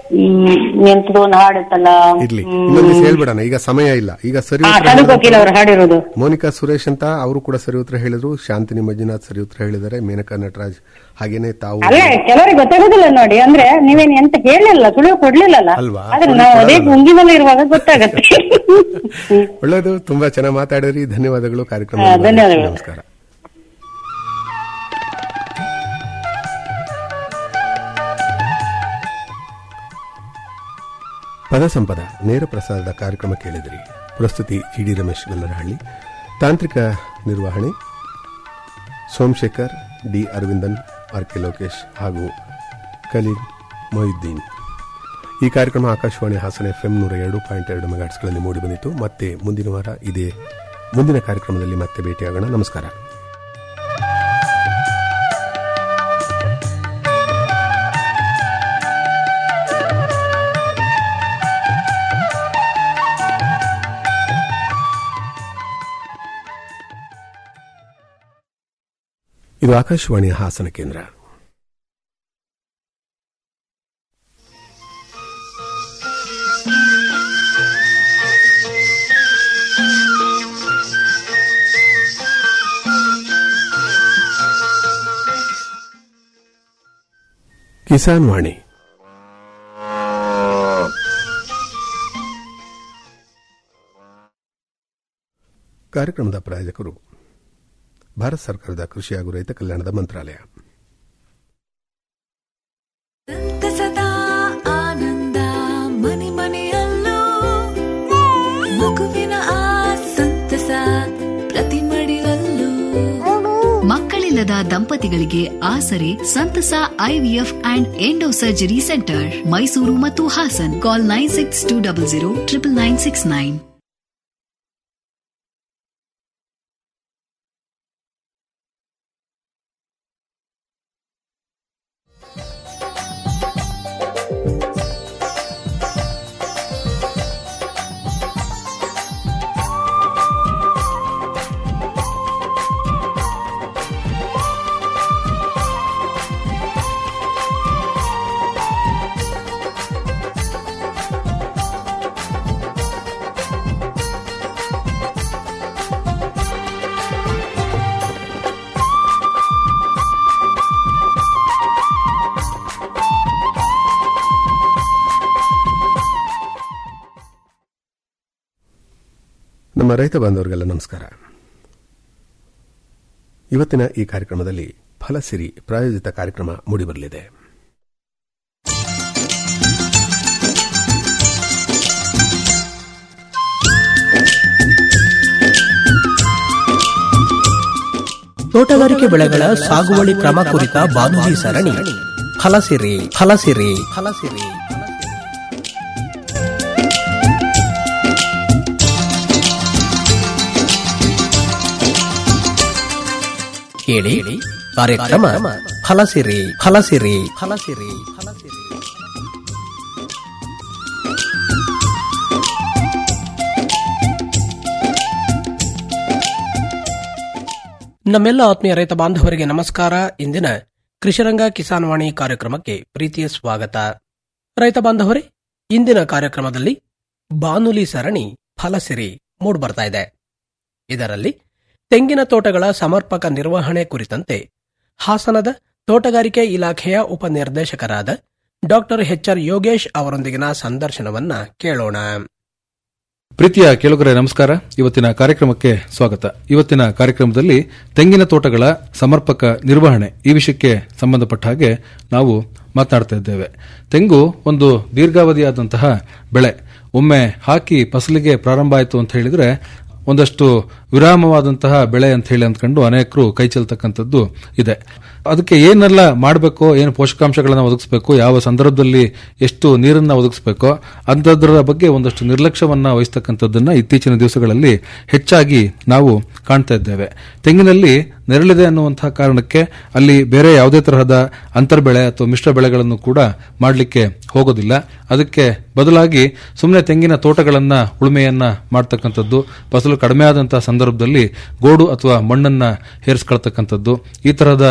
ಹ್ಮ್ ಎಂತದೋ ಒಂದು ಹಾಡಿತ್ತಲ್ಲ ಇರ್ಲಿ ಇನ್ನೊಂದು ದಿವಸ ಹೇಳ್ಬಿಡೋಣ ಈಗ ಸಮಯ ಇಲ್ಲ ಈಗ ಸರಿ ಹಾ ಉತ್ತರ ತನು ಹೇಳಿದ್ರು- ಕೋಕಿಲ್ ಅವರು ಹಾಡಿರೋದು ಮೋನಿಕಾ ಸುರೇಶ್ ಅಂತ ಅವರು ಕೂಡ ಸರಿ ಉತ್ತರ ಹೇಳಿದ್ರು ಶಾಂತಿನಿ ಮಂಜುನಾಥ್ ಸರಿ ಉತ್ತರ ಹೇಳಿದ್ದಾರೆ ಮೇನಕಾ ನಟರಾಜ್ ಹಾಗೇನೆ ತಾವು ಅಲ್ಲ ಕೆಲವರಿಗೆ ಗೊತ್ತಾಗೋದಿಲ್ಲ ನೋಡಿ ಅಂದ್ರೆ ನೀವೇನ್ ಎಂತ ಹೇಳಿಲ್ಲ ಸುಳಿವು ಕೊಡ್ಲಿಲ್ಲಲ್ಲ ಅಲ್ವಾ? ಆದ್ರೆ ನಾವು ಅದೇ ಗುಂಗಿ ಮೇಲೆ ಇರುವಾಗ ಗೊತ್ತಾಗತ್ತೆ ಒಳ್ಳೇದು ತುಂಬಾ ಚೆನ್ನಾಗಿ ಮಾತಾಡಿದ್ರಿ ಧನ್ಯವಾದಗಳು ಕಾರ್ಯಕ್ರಮ ಹಾ, ಧನ್ಯವಾದಗಳು. ನಮಸ್ಕಾರ ಪದ ಸಂಪದ ನೇರ ಪ್ರಸಾರದ ಕಾರ್ಯಕ್ರಮ ಕೇಳಿದಿರಿ ಪ್ರಸ್ತುತಿ ಜಿ ಡಿ ರಮೇಶ್ ಗಲ್ಲರಹಳ್ಳಿ ತಾಂತ್ರಿಕ ನಿರ್ವಹಣೆ Somashekar D Aravindan R K Lokesh ಹಾಗೂ ಖಲೀಲ್ ಮೊಹಿದ್ದೀನ್ ಈ ಕಾರ್ಯಕ್ರಮ ಆಕಾಶವಾಣಿ ಹಾಸನ ಎಫ್ಎಂ ನೂರ ಎರಡು ಪಾಯಿಂಟ್ ಎರಡು ಮೆಗಾಟ್ಸ್ಗಳಲ್ಲಿ ಮೂಡಿಬಂದಿತು ಮತ್ತೆ ಮುಂದಿನ ವಾರ ಇದೇ ಮುಂದಿನ ಕಾರ್ಯಕ್ರಮದಲ್ಲಿ ಮತ್ತೆ ಭೇಟಿಯಾಗೋಣ ನಮಸ್ಕಾರ ಇದು ಆಕಾಶವಾಣಿಯ ಹಾಸನ ಕೇಂದ್ರ ಕಿಸಾನ್ ವಾಣಿ ಕಾರ್ಯಕ್ರಮದ ಪ್ರಾಯೋಜಕರು ಭಾರತ ಸರ್ಕಾರದ ಕೃಷಿ ಹಾಗೂ ರೈತ ಕಲ್ಯಾಣದ ಮಂತ್ರಾಲಯ ಸಂತಸದ ಆನಂದ ಮನೆ ಮನೆಯಲ್ಲೂ ಮಗುವಿನ ಆ ಸಂತಸ ಪ್ರತಿ ಮಡಿಲಲ್ಲೂ ಮಕ್ಕಳಿಲ್ಲದ ದಂಪತಿಗಳಿಗೆ ಆಸರೆ ಸಂತಸ IVF and endo surgery centre Mysuru ಮತ್ತು Hassan call nine six two double zero triple nine six nine ನಮ್ಮ ರೈತ ಬಾಂಧವರಿಗೆಲ್ಲ ನಮಸ್ಕಾರ ಇವತ್ತಿನ ಈ ಕಾರ್ಯಕ್ರಮದಲ್ಲಿ ಫಲಸಿರಿ ಪ್ರಾಯೋಜಿತ ಕಾರ್ಯಕ್ರಮ ಮೂಡಿಬರಲಿದೆ ತೋಟಗಾರಿಕೆ ಬೆಳೆಗಳ ಸಾಗುವಳಿ ಕ್ರಮ ಕುರಿತ ಬಾನುಲಿ ಸರಣಿ ಫಲಸಿರಿ ಫಲಸಿರಿ ಫಲಸಿರಿ ಕೇಳಿ ಕಾರ್ಯಕ್ರಮ ಫಲಸಿರಿ ಫಲಸಿರಿ ಫಲಸಿರಿ ಫಲಸಿರಿ ನಮ್ಮೆಲ್ಲ ಆತ್ಮೀಯ ರೈತ ಬಾಂಧವರಿಗೆ ನಮಸ್ಕಾರ ಇಂದಿನ ಕೃಷಿರಂಗ ಕಿಸಾನ್ ವಾಣಿ ಕಾರ್ಯಕ್ರಮಕ್ಕೆ ಪ್ರೀತಿಯ ಸ್ವಾಗತ ರೈತ ಬಾಂಧವರೇ ಇಂದಿನ ಕಾರ್ಯಕ್ರಮದಲ್ಲಿ ಬಾನುಲಿ ಸರಣಿ ಫಲಸಿರಿ ಮೂಡ್ಬರ್ತಾ ಇದೆ ಇದರಲ್ಲಿ ತೆಂಗಿನ ತೋಟಗಳ ಸಮರ್ಪಕ ನಿರ್ವಹಣೆ ಕುರಿತಂತೆ ಹಾಸನದ ತೋಟಗಾರಿಕೆ ಇಲಾಖೆಯ ಉಪನಿರ್ದೇಶಕರಾದ ಡಾಕ್ಟರ್ ಎಚ್ಆರ್ ಯೋಗೇಶ್ ಅವರೊಂದಿಗಿನ ಸಂದರ್ಶನವನ್ನ ಕೇಳೋಣ ಪ್ರೀತಿಯ ಕೇಳುಗರೆ ನಮಸ್ಕಾರ ಇವತ್ತಿನ ಕಾರ್ಯಕ್ರಮಕ್ಕೆ ಸ್ವಾಗತ ಇವತ್ತಿನ ಕಾರ್ಯಕ್ರಮದಲ್ಲಿ ತೆಂಗಿನ ತೋಟಗಳ ಸಮರ್ಪಕ ನಿರ್ವಹಣೆ ಈ ವಿಷಯಕ್ಕೆ ಸಂಬಂಧಪಟ್ಟ ಹಾಗೆ ನಾವು ಮಾತನಾಡ್ತಾ ಇದ್ದೇವೆ ತೆಂಗು ಒಂದು ದೀರ್ಘಾವಧಿಯಾದಂತಹ ಬೆಳೆ ಒಮ್ಮೆ ಹಾಕಿ ಫಸಲಿಗೆ ಪ್ರಾರಂಭ ಆಯಿತು ಅಂತ ಹೇಳಿದ್ರೆ ಒಂದಷ್ಟು ವಿರಾಮವಾದಂತಹ ಬೆಳೆ ಅಂತ ಹೇಳಿ ಅಂದ್ಕೊಂಡು ಅನೇಕರು ಕೈ ಚೆಲ್ತಕ್ಕಂಥದ್ದು ಇದೆ ಅದಕ್ಕೆ ಏನೆಲ್ಲ ಮಾಡಬೇಕು ಏನು ಪೋಷಕಾಂಶಗಳನ್ನು ಒದಗಿಸಬೇಕು ಯಾವ ಸಂದರ್ಭದಲ್ಲಿ ಎಷ್ಟು ನೀರನ್ನ ಒದಗಿಸಬೇಕೋ ಅಂಥದ್ರ ಬಗ್ಗೆ ಒಂದಷ್ಟು ನಿರ್ಲಕ್ಷ್ಯವನ್ನ ವಹಿಸ್ತಕ್ಕಂಥದ್ದನ್ನ ಇತ್ತೀಚಿನ ದಿವಸಗಳಲ್ಲಿ ಹೆಚ್ಚಾಗಿ ನಾವು ಕಾಣ್ತಾ ಇದ್ದೇವೆ ತೆಂಗಿನಲ್ಲಿ ನೆರಳಿದೆ ಅನ್ನುವಂತಹ ಕಾರಣಕ್ಕೆ ಅಲ್ಲಿ ಬೇರೆ ಯಾವುದೇ ತರಹದ ಅಂತರ್ಬೆಳೆ ಅಥವಾ ಮಿಶ್ರ ಬೆಳೆಗಳನ್ನು ಕೂಡ ಮಾಡಲಿಕ್ಕೆ ಹೋಗೋದಿಲ್ಲ ಅದಕ್ಕೆ ಬದಲಾಗಿ ಸುಮ್ಮನೆ ತೆಂಗಿನ ತೋಟಗಳನ್ನ ಉಳುಮೆಯನ್ನ ಮಾಡ್ತಕ್ಕಂಥದ್ದು ಫಸಲು ಕಡಿಮೆ ಆದಂತಹ ಸಂದರ್ಭದಲ್ಲಿ ಗೋಡು ಅಥವಾ ಮಣ್ಣನ್ನ ಹೇರಿಸ್ಕೊಳ್ತಕ್ಕಂಥದ್ದು ಈ ತರಹದ ಚಟುವಟಿಕೆ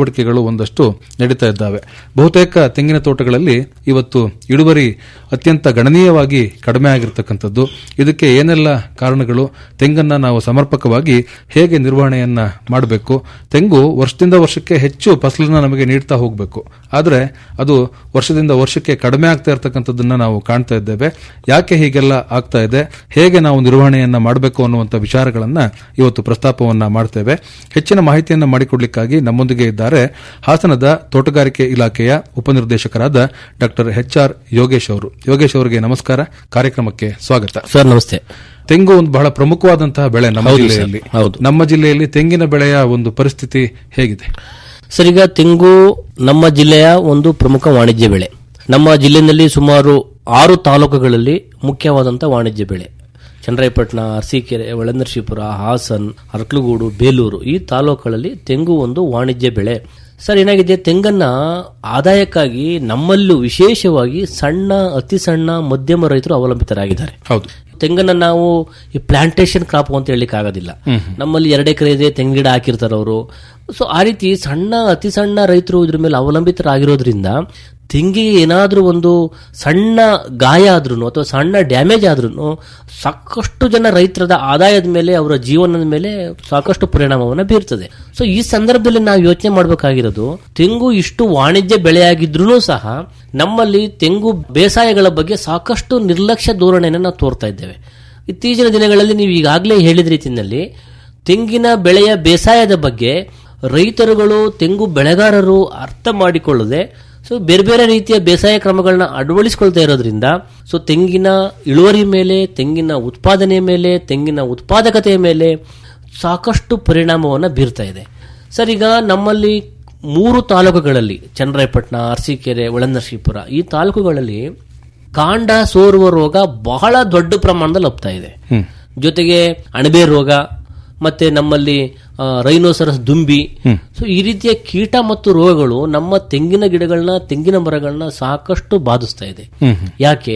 ಚಟುವಟಿಕೆಗಳು ಒಂದಷ್ಟು ನಡೀತಾ ಇದ್ದಾವೆ ಬಹುತೇಕ ತೆಂಗಿನ ತೋಟಗಳಲ್ಲಿ ಇವತ್ತು ಇಳುವರಿ ಅತ್ಯಂತ ಗಣನೀಯವಾಗಿ ಕಡಿಮೆ ಆಗಿರ್ತಕ್ಕಂಥದ್ದು ಇದಕ್ಕೆ ಏನೆಲ್ಲ ಕಾರಣಗಳು ತೆಂಗನ್ನ ನಾವು ಸಮರ್ಪಕವಾಗಿ ಹೇಗೆ ನಿರ್ವಹಣೆಯನ್ನ ಮಾಡಬೇಕು ತೆಂಗು ವರ್ಷದಿಂದ ವರ್ಷಕ್ಕೆ ಹೆಚ್ಚು ಫಸಲನ್ನ ನಮಗೆ ನೀಡ್ತಾ ಹೋಗಬೇಕು ಆದರೆ ಅದು ವರ್ಷದಿಂದ ವರ್ಷಕ್ಕೆ ಕಡಿಮೆ ಆಗ್ತಾ ಇರತಕ್ಕಂಥದ್ದನ್ನ ನಾವು ಕಾಣ್ತಾ ಇದ್ದೇವೆ ಯಾಕೆ ಹೀಗೆಲ್ಲ ಆಗ್ತಾ ಇದೆ ಹೇಗೆ ನಾವು ನಿರ್ವಹಣೆಯನ್ನ ಮಾಡಬೇಕು ಅನ್ನುವಂಥ ವಿಚಾರಗಳನ್ನ ಇವತ್ತು ಪ್ರಸ್ತಾಪವನ್ನ ಮಾಡ್ತೇವೆ ಹೆಚ್ಚಿನ ಮಾಹಿತಿಯನ್ನ ಮಾಡಿಕೊಡ್ಲಿಕ್ಕಾಗಿ ನಮ್ಮೊಂದಿಗೆ ಇದ್ದಾರೆ ಹಾಸನದ ತೋಟಗಾರಿಕೆ ಇಲಾಖೆಯ ಉಪನಿರ್ದೇಶಕರಾದ ಡಾಕ್ಟರ್ ಎಚ್ ಆರ್ ಯೋಗೇಶ್ ಅವರು ಯೋಗೇಶ್ ಅವರಿಗೆ ನಮಸ್ಕಾರ ಕಾರ್ಯಕ್ರಮಕ್ಕೆ ಸ್ವಾಗತ ಸರ್ ನಮಸ್ತೆ ತೆಂಗು ಒಂದು ಬಹಳ ಪ್ರಮುಖವಾದಂತಹ ಬೆಳೆ ನಮ್ಮ ಹೌದು ಸರ್, ಜಿಲ್ಲೆಯಲ್ಲಿ ಹೌದು. ನಮ್ಮ ಜಿಲ್ಲೆಯಲ್ಲಿ ತೆಂಗಿನ ಬೆಳೆಯ ಒಂದು ಪರಿಸ್ಥಿತಿ ಹೇಗಿದೆ ಸರ್ ಈಗ ತೆಂಗು ನಮ್ಮ ಜಿಲ್ಲೆಯ ಒಂದು ಪ್ರಮುಖ ವಾಣಿಜ್ಯ ಬೆಳೆ ನಮ್ಮ ಜಿಲ್ಲೆಯಲ್ಲಿ ಸುಮಾರು ಆರು ತಾಲೂಕುಗಳಲ್ಲಿ ಮುಖ್ಯವಾದಂಥ ವಾಣಿಜ್ಯ ಬೆಳೆ ಚನ್ನರಾಯಪಟ್ಟಣ ಅರಸೀಕೆರೆ ಒಳನರಸೀಪುರ ಹಾಸನ್ ಅರಕಲಗೂಡು ಬೇಲೂರು ಈ ತಾಲೂಕುಗಳಲ್ಲಿ ತೆಂಗು ಒಂದು ವಾಣಿಜ್ಯ ಬೆಳೆ ಸರ್ ಏನಾಗಿದೆ ತೆಂಗನ್ನ ಆದಾಯಕ್ಕಾಗಿ ನಮ್ಮಲ್ಲೂ ವಿಶೇಷವಾಗಿ ಸಣ್ಣ ಅತಿ ಸಣ್ಣ ಮಧ್ಯಮ ರೈತರು ಅವಲಂಬಿತರಾಗಿದ್ದಾರೆ ಹೌದು ತೆಂಗನ್ನ ನಾವು ಈ ಪ್ಲಾಂಟೇಶನ್ ಕ್ರಾಪ್ ಅಂತ ಹೇಳಲಿಕ್ಕೆ ಆಗೋದಿಲ್ಲ ನಮ್ಮಲ್ಲಿ ಎರಡು ಎಕರೆ ಇದೆ ತೆಂಗಿನ ಗಿಡ ಹಾಕಿರ್ತಾರೆ ಅವರು ಸೊ ಆ ರೀತಿ ಸಣ್ಣ ಅತಿ ಸಣ್ಣ ರೈತರು ಇದ್ರ ಮೇಲೆ ಅವಲಂಬಿತರಾಗಿರೋದ್ರಿಂದ ತೆಂಗಿಗೆ ಏನಾದ್ರೂ ಒಂದು ಸಣ್ಣ ಗಾಯ ಆದ್ರೂ ಅಥವಾ ಸಣ್ಣ ಡ್ಯಾಮೇಜ್ ಆದ್ರೂ ಸಾಕಷ್ಟು ಜನ ರೈತರದ ಆದಾಯದ ಮೇಲೆ ಅವರ ಜೀವನದ ಮೇಲೆ ಸಾಕಷ್ಟು ಪರಿಣಾಮವನ್ನು ಬೀರ್ತದೆ ಸೊ ಈ ಸಂದರ್ಭದಲ್ಲಿ ನಾವು ಯೋಚನೆ ಮಾಡಬೇಕಾಗಿರೋದು ತೆಂಗು ಇಷ್ಟು ವಾಣಿಜ್ಯ ಬೆಳೆಯಾಗಿದ್ರೂ ಸಹ ನಮ್ಮಲ್ಲಿ ತೆಂಗು ಬೇಸಾಯಗಳ ಬಗ್ಗೆ ಸಾಕಷ್ಟು ನಿರ್ಲಕ್ಷ್ಯ ಧೋರಣೆಯನ್ನು ನಾವು ತೋರ್ತಾ ಇದ್ದೇವೆ ಇತ್ತೀಚಿನ ದಿನಗಳಲ್ಲಿ ನೀವು ಈಗಾಗಲೇ ಹೇಳಿದ ರೀತಿಯಲ್ಲಿ ತೆಂಗಿನ ಬೆಳೆಯ ಬೇಸಾಯದ ಬಗ್ಗೆ ರೈತರುಗಳು ತೆಂಗು ಬೆಳೆಗಾರರು ಅರ್ಥ ಮಾಡಿಕೊಳ್ಳದೆ ಸೊ ಬೇರೆ ಬೇರೆ ರೀತಿಯ ಬೇಸಾಯ ಕ್ರಮಗಳನ್ನ ಅಳವಡಿಸಿಕೊಳ್ತಾ ಇರೋದ್ರಿಂದ ಸೊ ತೆಂಗಿನ ಇಳುವರಿ ಮೇಲೆ ತೆಂಗಿನ ಉತ್ಪಾದನೆ ಮೇಲೆ ತೆಂಗಿನ ಉತ್ಪಾದಕತೆಯ ಮೇಲೆ ಸಾಕಷ್ಟು ಪರಿಣಾಮವನ್ನು ಬೀರ್ತಾ ಇದೆ ಸರ್ ಈಗ ನಮ್ಮಲ್ಲಿ ಮೂರು ತಾಲೂಕುಗಳಲ್ಲಿ ಚನ್ನರಾಯಪಟ್ಟಣ ಅರಸೀಕೆರೆ ಒಳನರಸೀಪುರ ಈ ತಾಲೂಕುಗಳಲ್ಲಿ ಕಾಂಡ ಸೋರುವ ರೋಗ ಬಹಳ ದೊಡ್ಡ ಪ್ರಮಾಣದಲ್ಲಿ ಹೋಗ್ತಾ ಇದೆ ಜೊತೆಗೆ ಅಣಬೆ ರೋಗ ಮತ್ತೆ ನಮ್ಮಲ್ಲಿ ಆ, ರೈನೋಸರಸ್ ದುಂಬಿ ಸೊ ಈ ರೀತಿಯ ಕೀಟ ಮತ್ತು ರೋಗಗಳು ನಮ್ಮ ತೆಂಗಿನ ಗಿಡಗಳನ್ನ ತೆಂಗಿನ ಮರಗಳನ್ನ ಸಾಕಷ್ಟು ಬಾಧಿಸ್ತಾ ಇದೆ ಯಾಕೆ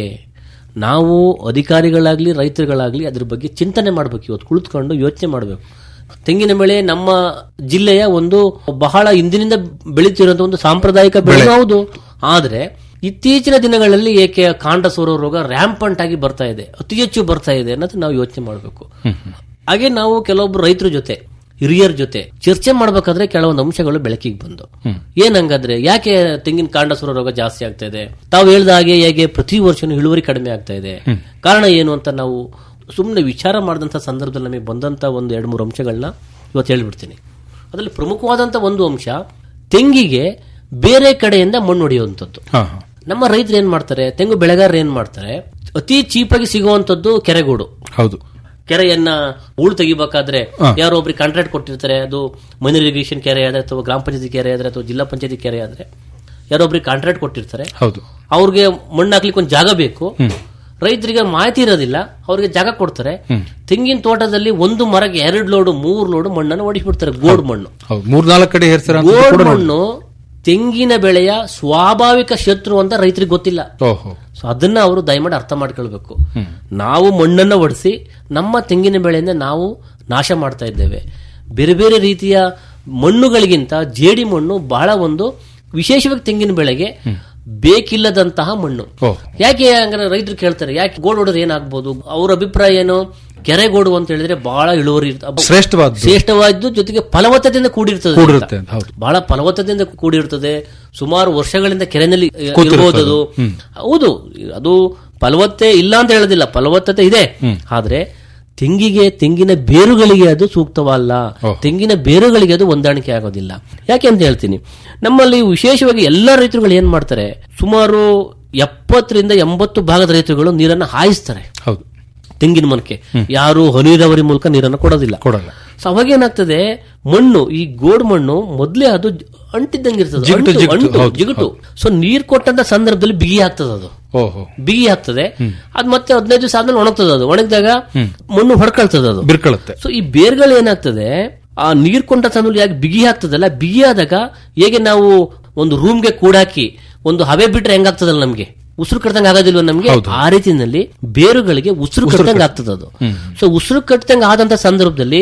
ನಾವು ಅಧಿಕಾರಿಗಳಾಗ್ಲಿ ರೈತರುಗಳಾಗ್ಲಿ ಅದ್ರ ಬಗ್ಗೆ ಚಿಂತನೆ ಮಾಡ್ಬೇಕು ಇವತ್ತು ಕುಳಿತುಕೊಂಡು ಯೋಚನೆ ಮಾಡಬೇಕು ತೆಂಗಿನ ಬೆಳೆ ನಮ್ಮ ಜಿಲ್ಲೆಯ ಒಂದು ಬಹಳ ಹಿಂದಿನಿಂದ ಬೆಳೀತಿರುವಂತ ಒಂದು ಸಾಂಪ್ರದಾಯಿಕ ಬೆಳೆ ಹೌದು ಆದ್ರೆ ಇತ್ತೀಚಿನ ದಿನಗಳಲ್ಲಿ ಏಕೆ ಕಾಂಡ ಸೋರೋ ರೋಗ ರ್ಯಾಂಪಂಟ್ ಆಗಿ ಬರ್ತಾ ಇದೆ ಅತಿ ಹೆಚ್ಚು ಬರ್ತಾ ಇದೆ ಅನ್ನೋದು ನಾವು ಯೋಚನೆ ಮಾಡಬೇಕು ಹಾಗೆ ನಾವು ಕೆಲವೊಬ್ರು ರೈತರ ಜೊತೆ ಹಿರಿಯರ ಜೊತೆ ಚರ್ಚೆ ಮಾಡ್ಬೇಕಾದ್ರೆ ಕೆಲವೊಂದು ಅಂಶಗಳು ಬೆಳಕಿಗೆ ಬಂದು ಏನಂಗಾದ್ರೆ ಯಾಕೆ ತೆಂಗಿನ ಕಾಂಡ ಸುರ ರೋಗ ಜಾಸ್ತಿ ಆಗ್ತಾ ಇದೆ ತಾವು ಹೇಳ್ದ ಹಾಗೆ ಹೇಗೆ ಪ್ರತಿ ವರ್ಷನೂ ಇಳುವರಿ ಕಡಿಮೆ ಆಗ್ತಾ ಇದೆ ಕಾರಣ ಏನು ಅಂತ ನಾವು ಸುಮ್ಮನೆ ವಿಚಾರ ಮಾಡಿದಂಥ ಸಂದರ್ಭದಲ್ಲಿ ನಮಗೆ ಬಂದಂತ ಒಂದು ಎರಡು ಮೂರು ಅಂಶಗಳನ್ನ ಇವತ್ತು ಹೇಳ್ಬಿಡ್ತೀನಿ ಅದರಲ್ಲಿ ಪ್ರಮುಖವಾದಂತ ಒಂದು ಅಂಶ ತೆಂಗಿಗೆ ಬೇರೆ ಕಡೆಯಿಂದ ಮಣ್ಣು ಹೊಡೆಯುವಂಥದ್ದು ಹಾ ಹಾ ನಮ್ಮ ರೈತರು ಏನ್ ಮಾಡ್ತಾರೆ ತೆಂಗು ಬೆಳೆಗಾರರು ಏನ್ ಮಾಡ್ತಾರೆ ಅತಿ ಚೀಪಾಗಿ ಸಿಗುವಂತದ್ದು ಕೆರೆಗೂಡು ಹೌದು ಕೆರೆಯನ್ನ ಹೂಳು ತೆಗಿಬೇಕಾದ್ರೆ ಯಾರೋ ಒಬ್ರಿಗೆ ಕಾಂಟ್ರಾಕ್ಟ್ ಕೊಟ್ಟಿರ್ತಾರೆ ಅದು ಮೈನ್ ಇರಿಗೇಷನ್ ಕೆರೆ ಆದ್ರೆ ಅಥವಾ ಗ್ರಾಮ ಪಂಚಾಯತಿ ಕೆರೆ ಆದ್ರೆ ಅಥವಾ ಜಿಲ್ಲಾ ಪಂಚಾಯತಿ ಕೆರೆ ಆದ್ರೆ ಯಾರೋ ಒಬ್ರಿಗೆ ಕಾಂಟ್ರಾಕ್ಟ್ ಕೊಟ್ಟಿರ್ತಾರೆ ಹೌದು ಅವ್ರಿಗೆ ಮಣ್ಣು ಹಾಕ್ಲಿಕ್ಕೆ ಒಂದು ಜಾಗ ಬೇಕು ರೈತರಿಗೆ ಮಾಹಿತಿ ಇರೋದಿಲ್ಲ ಅವ್ರಿಗೆ ಜಾಗ ಕೊಡ್ತಾರೆ ತೆಂಗಿನ ತೋಟದಲ್ಲಿ ಒಂದು ಮರಕ್ಕೆ ಎರಡು ಲೋಡು ಮೂರು ಲೋಡು ಮಣ್ಣನ್ನು ಹೊಡಿಸ್ಬಿಡ್ತಾರೆ ಗೋಡ್ ಮಣ್ಣು ಹೌದು ಮೂರ್ನಾಲ್ಕು ಕಡೆ ಹೇರ್ಸಿರ ಗೋಡ್ ಮಣ್ಣು ತೆಂಗಿನ ಬೆಳೆಯ ಸ್ವಾಭಾವಿಕ ಶತ್ರು ಅಂತ ರೈತರಿಗೆ ಗೊತ್ತಿಲ್ಲ ಓಹೋ ಸೊ ಅದನ್ನ ಅವರು ದಯಮಾಡಿ ಅರ್ಥ ಮಾಡ್ಕೊಳ್ಬೇಕು ನಾವು ಮಣ್ಣನ್ನು ಒಡಿಸಿ ನಮ್ಮ ತೆಂಗಿನ ಬೆಳೆಯಿಂದ ನಾವು ನಾಶ ಮಾಡ್ತಾ ಇದ್ದೇವೆ ಬೇರೆ ಬೇರೆ ರೀತಿಯ ಮಣ್ಣುಗಳಿಗಿಂತ ಜೇಡಿ ಮಣ್ಣು ಬಹಳ ಒಂದು ವಿಶೇಷವಾಗಿ ತೆಂಗಿನ ಬೆಳೆಗೆ ಬೇಕಿಲ್ಲದಂತಹ ಮಣ್ಣು ಓ. ಯಾಕೆ ಹಂಗಾರೆ ರೈತರು ಕೇಳ್ತಾರೆ ಯಾಕೆ ಗೋಡ್ ಹೊಡೆದ್ರೆ ಏನಾಗ್ಬೋದು ಅವ್ರ ಅಭಿಪ್ರಾಯ ಏನು ಕೆರೆಗೋಡು ಅಂತ ಹೇಳಿದ್ರೆ ಬಹಳ ಇಳುವರಿ ಇರ್ತ- ಶ್ರೇಷ್ಠವಾದ್ದು ಶ್ರೇಷ್ಠವಾದ್ದು ಜೊತೆಗೆ ಫಲವತ್ತತೆಯಿಂದ ಕೂಡಿರ್ತದೆ ಕೂಡಿರುತ್ತೆ ಅಂತ. ಅಂತ, ಹೌದು. ಬಹಳ ಫಲವತ್ತತೆಯಿಂದ ಕೂಡಿರ್ತದೆ ಸುಮಾರು ವರ್ಷಗಳಿಂದ ಕೆರೆನಲ್ಲಿ ಅಹ್, ಇರ್ಬೋದು ಅದು ಹೌದು ಅದು ಫಲವತ್ತೆ ಇಲ್ಲ ಅಂತ ಹೇಳೋದಿಲ್ಲ ಫಲವತ್ತತೆ ಇದೆ ಆದ್ರೆ ತೆಂಗಿಗೆ ತೆಂಗಿನ ಬೇರುಗಳಿಗೆ ಅದು ಸೂಕ್ತವಲ್ಲ ತೆಂಗಿನ ಬೇರುಗಳಿಗೆ ಅದು ಹೊಂದಾಣಿಕೆ ಆಗೋದಿಲ್ಲ ಯಾಕೆ ಅಂತ ಹೇಳ್ತೀನಿ ನಮ್ಮಲ್ಲಿ ವಿಶೇಷವಾಗಿ ಎಲ್ಲ ರೈತರುಗಳು ಏನ್ ಮಾಡ್ತಾರೆ ಸುಮಾರು ಎಪ್ಪತ್ತರಿಂದ ಎಂಬತ್ತು ಭಾಗದ ರೈತರುಗಳು ನೀರನ್ನು ಹಾಯಿಸ್ತಾರೆ ಹೌದು ತೆಂಗಿನ ಮರಕ್ಕೆ ಯಾರು ಹನಿ ನೀರಾವರಿ ಮೂಲಕ ನೀರನ್ನು ಕೊಡೋದಿಲ್ಲ ಕೊಡಲ್ಲ ಸೊ ಅವಾಗ ಏನಾಗ್ತದೆ ಮಣ್ಣು ಈ ಗೋಡ್ ಮಣ್ಣು ಮೊದ್ಲೇ ಅದು ಅಂಟಿದ್ದಂಗೆ ಇರ್ತದೆ ಜಿಗುಟು, ಅಂಟು, ಜಿಗುಟು, ಅಂಟು, ಹೌದು, ಜಿಗುಟು ಸೊ ನೀರ್ ಕೊಟ್ಟಂತ ಸಂದರ್ಭದಲ್ಲಿ ಬಿಗಿ ಆಗ್ತದೆ ಅದು ಓಹೋ ಬಿಗಿ ಆಗ್ತದೆ ಅದ್ ಮತ್ತೆ ಹದಿನೈದು ದಿವಸ ಆದ್ಮೇಲೆ ಒಣಗ್ತದೆ ಅದು ಒಣಗಿದಾಗ ಮಣ್ಣು ಹೊಡ್ಕೊಳ್ತದೆ ಅದು ಬಿರ್ಕೊಳ್ಳುತ್ತೆ ಸೊ ಈ ಬೇರ್ಗಳು ಏನಾಗ್ತದೆ ಆ ನೀರ್ ಕೊಂಡ ಸಂದರ್ಭದಲ್ಲಿ ಯಾಕೆ ಬಿಗಿ ಆಗ್ತದಲ್ಲ ಬಿಗಿ ಆದಾಗ ಹೇಗೆ ನಾವು ಒಂದು ರೂಮ್ಗೆ ಕೂಡಾಕಿ ಒಂದು ಹವೆ ಬಿಟ್ರೆ ಹೆಂಗಾಗ್ತದಲ್ಲ ನಮ್ಗೆ ಉಸಿರು ಕಟ್ಟದಂಗ ಆಗೋದಿಲ್ವ ನಮ್ಗೆ ಆ ರೀತಿಯಲ್ಲಿ ಬೇರುಗಳಿಗೆ ಉಸಿರು ಕಟ್ಟದಂಗ ಆಗ್ತದೆ ಅದು ಸೊ ಉಸಿರು ಕಟ್ಟದಂಗ ಆದಂತ ಸಂದರ್ಭದಲ್ಲಿ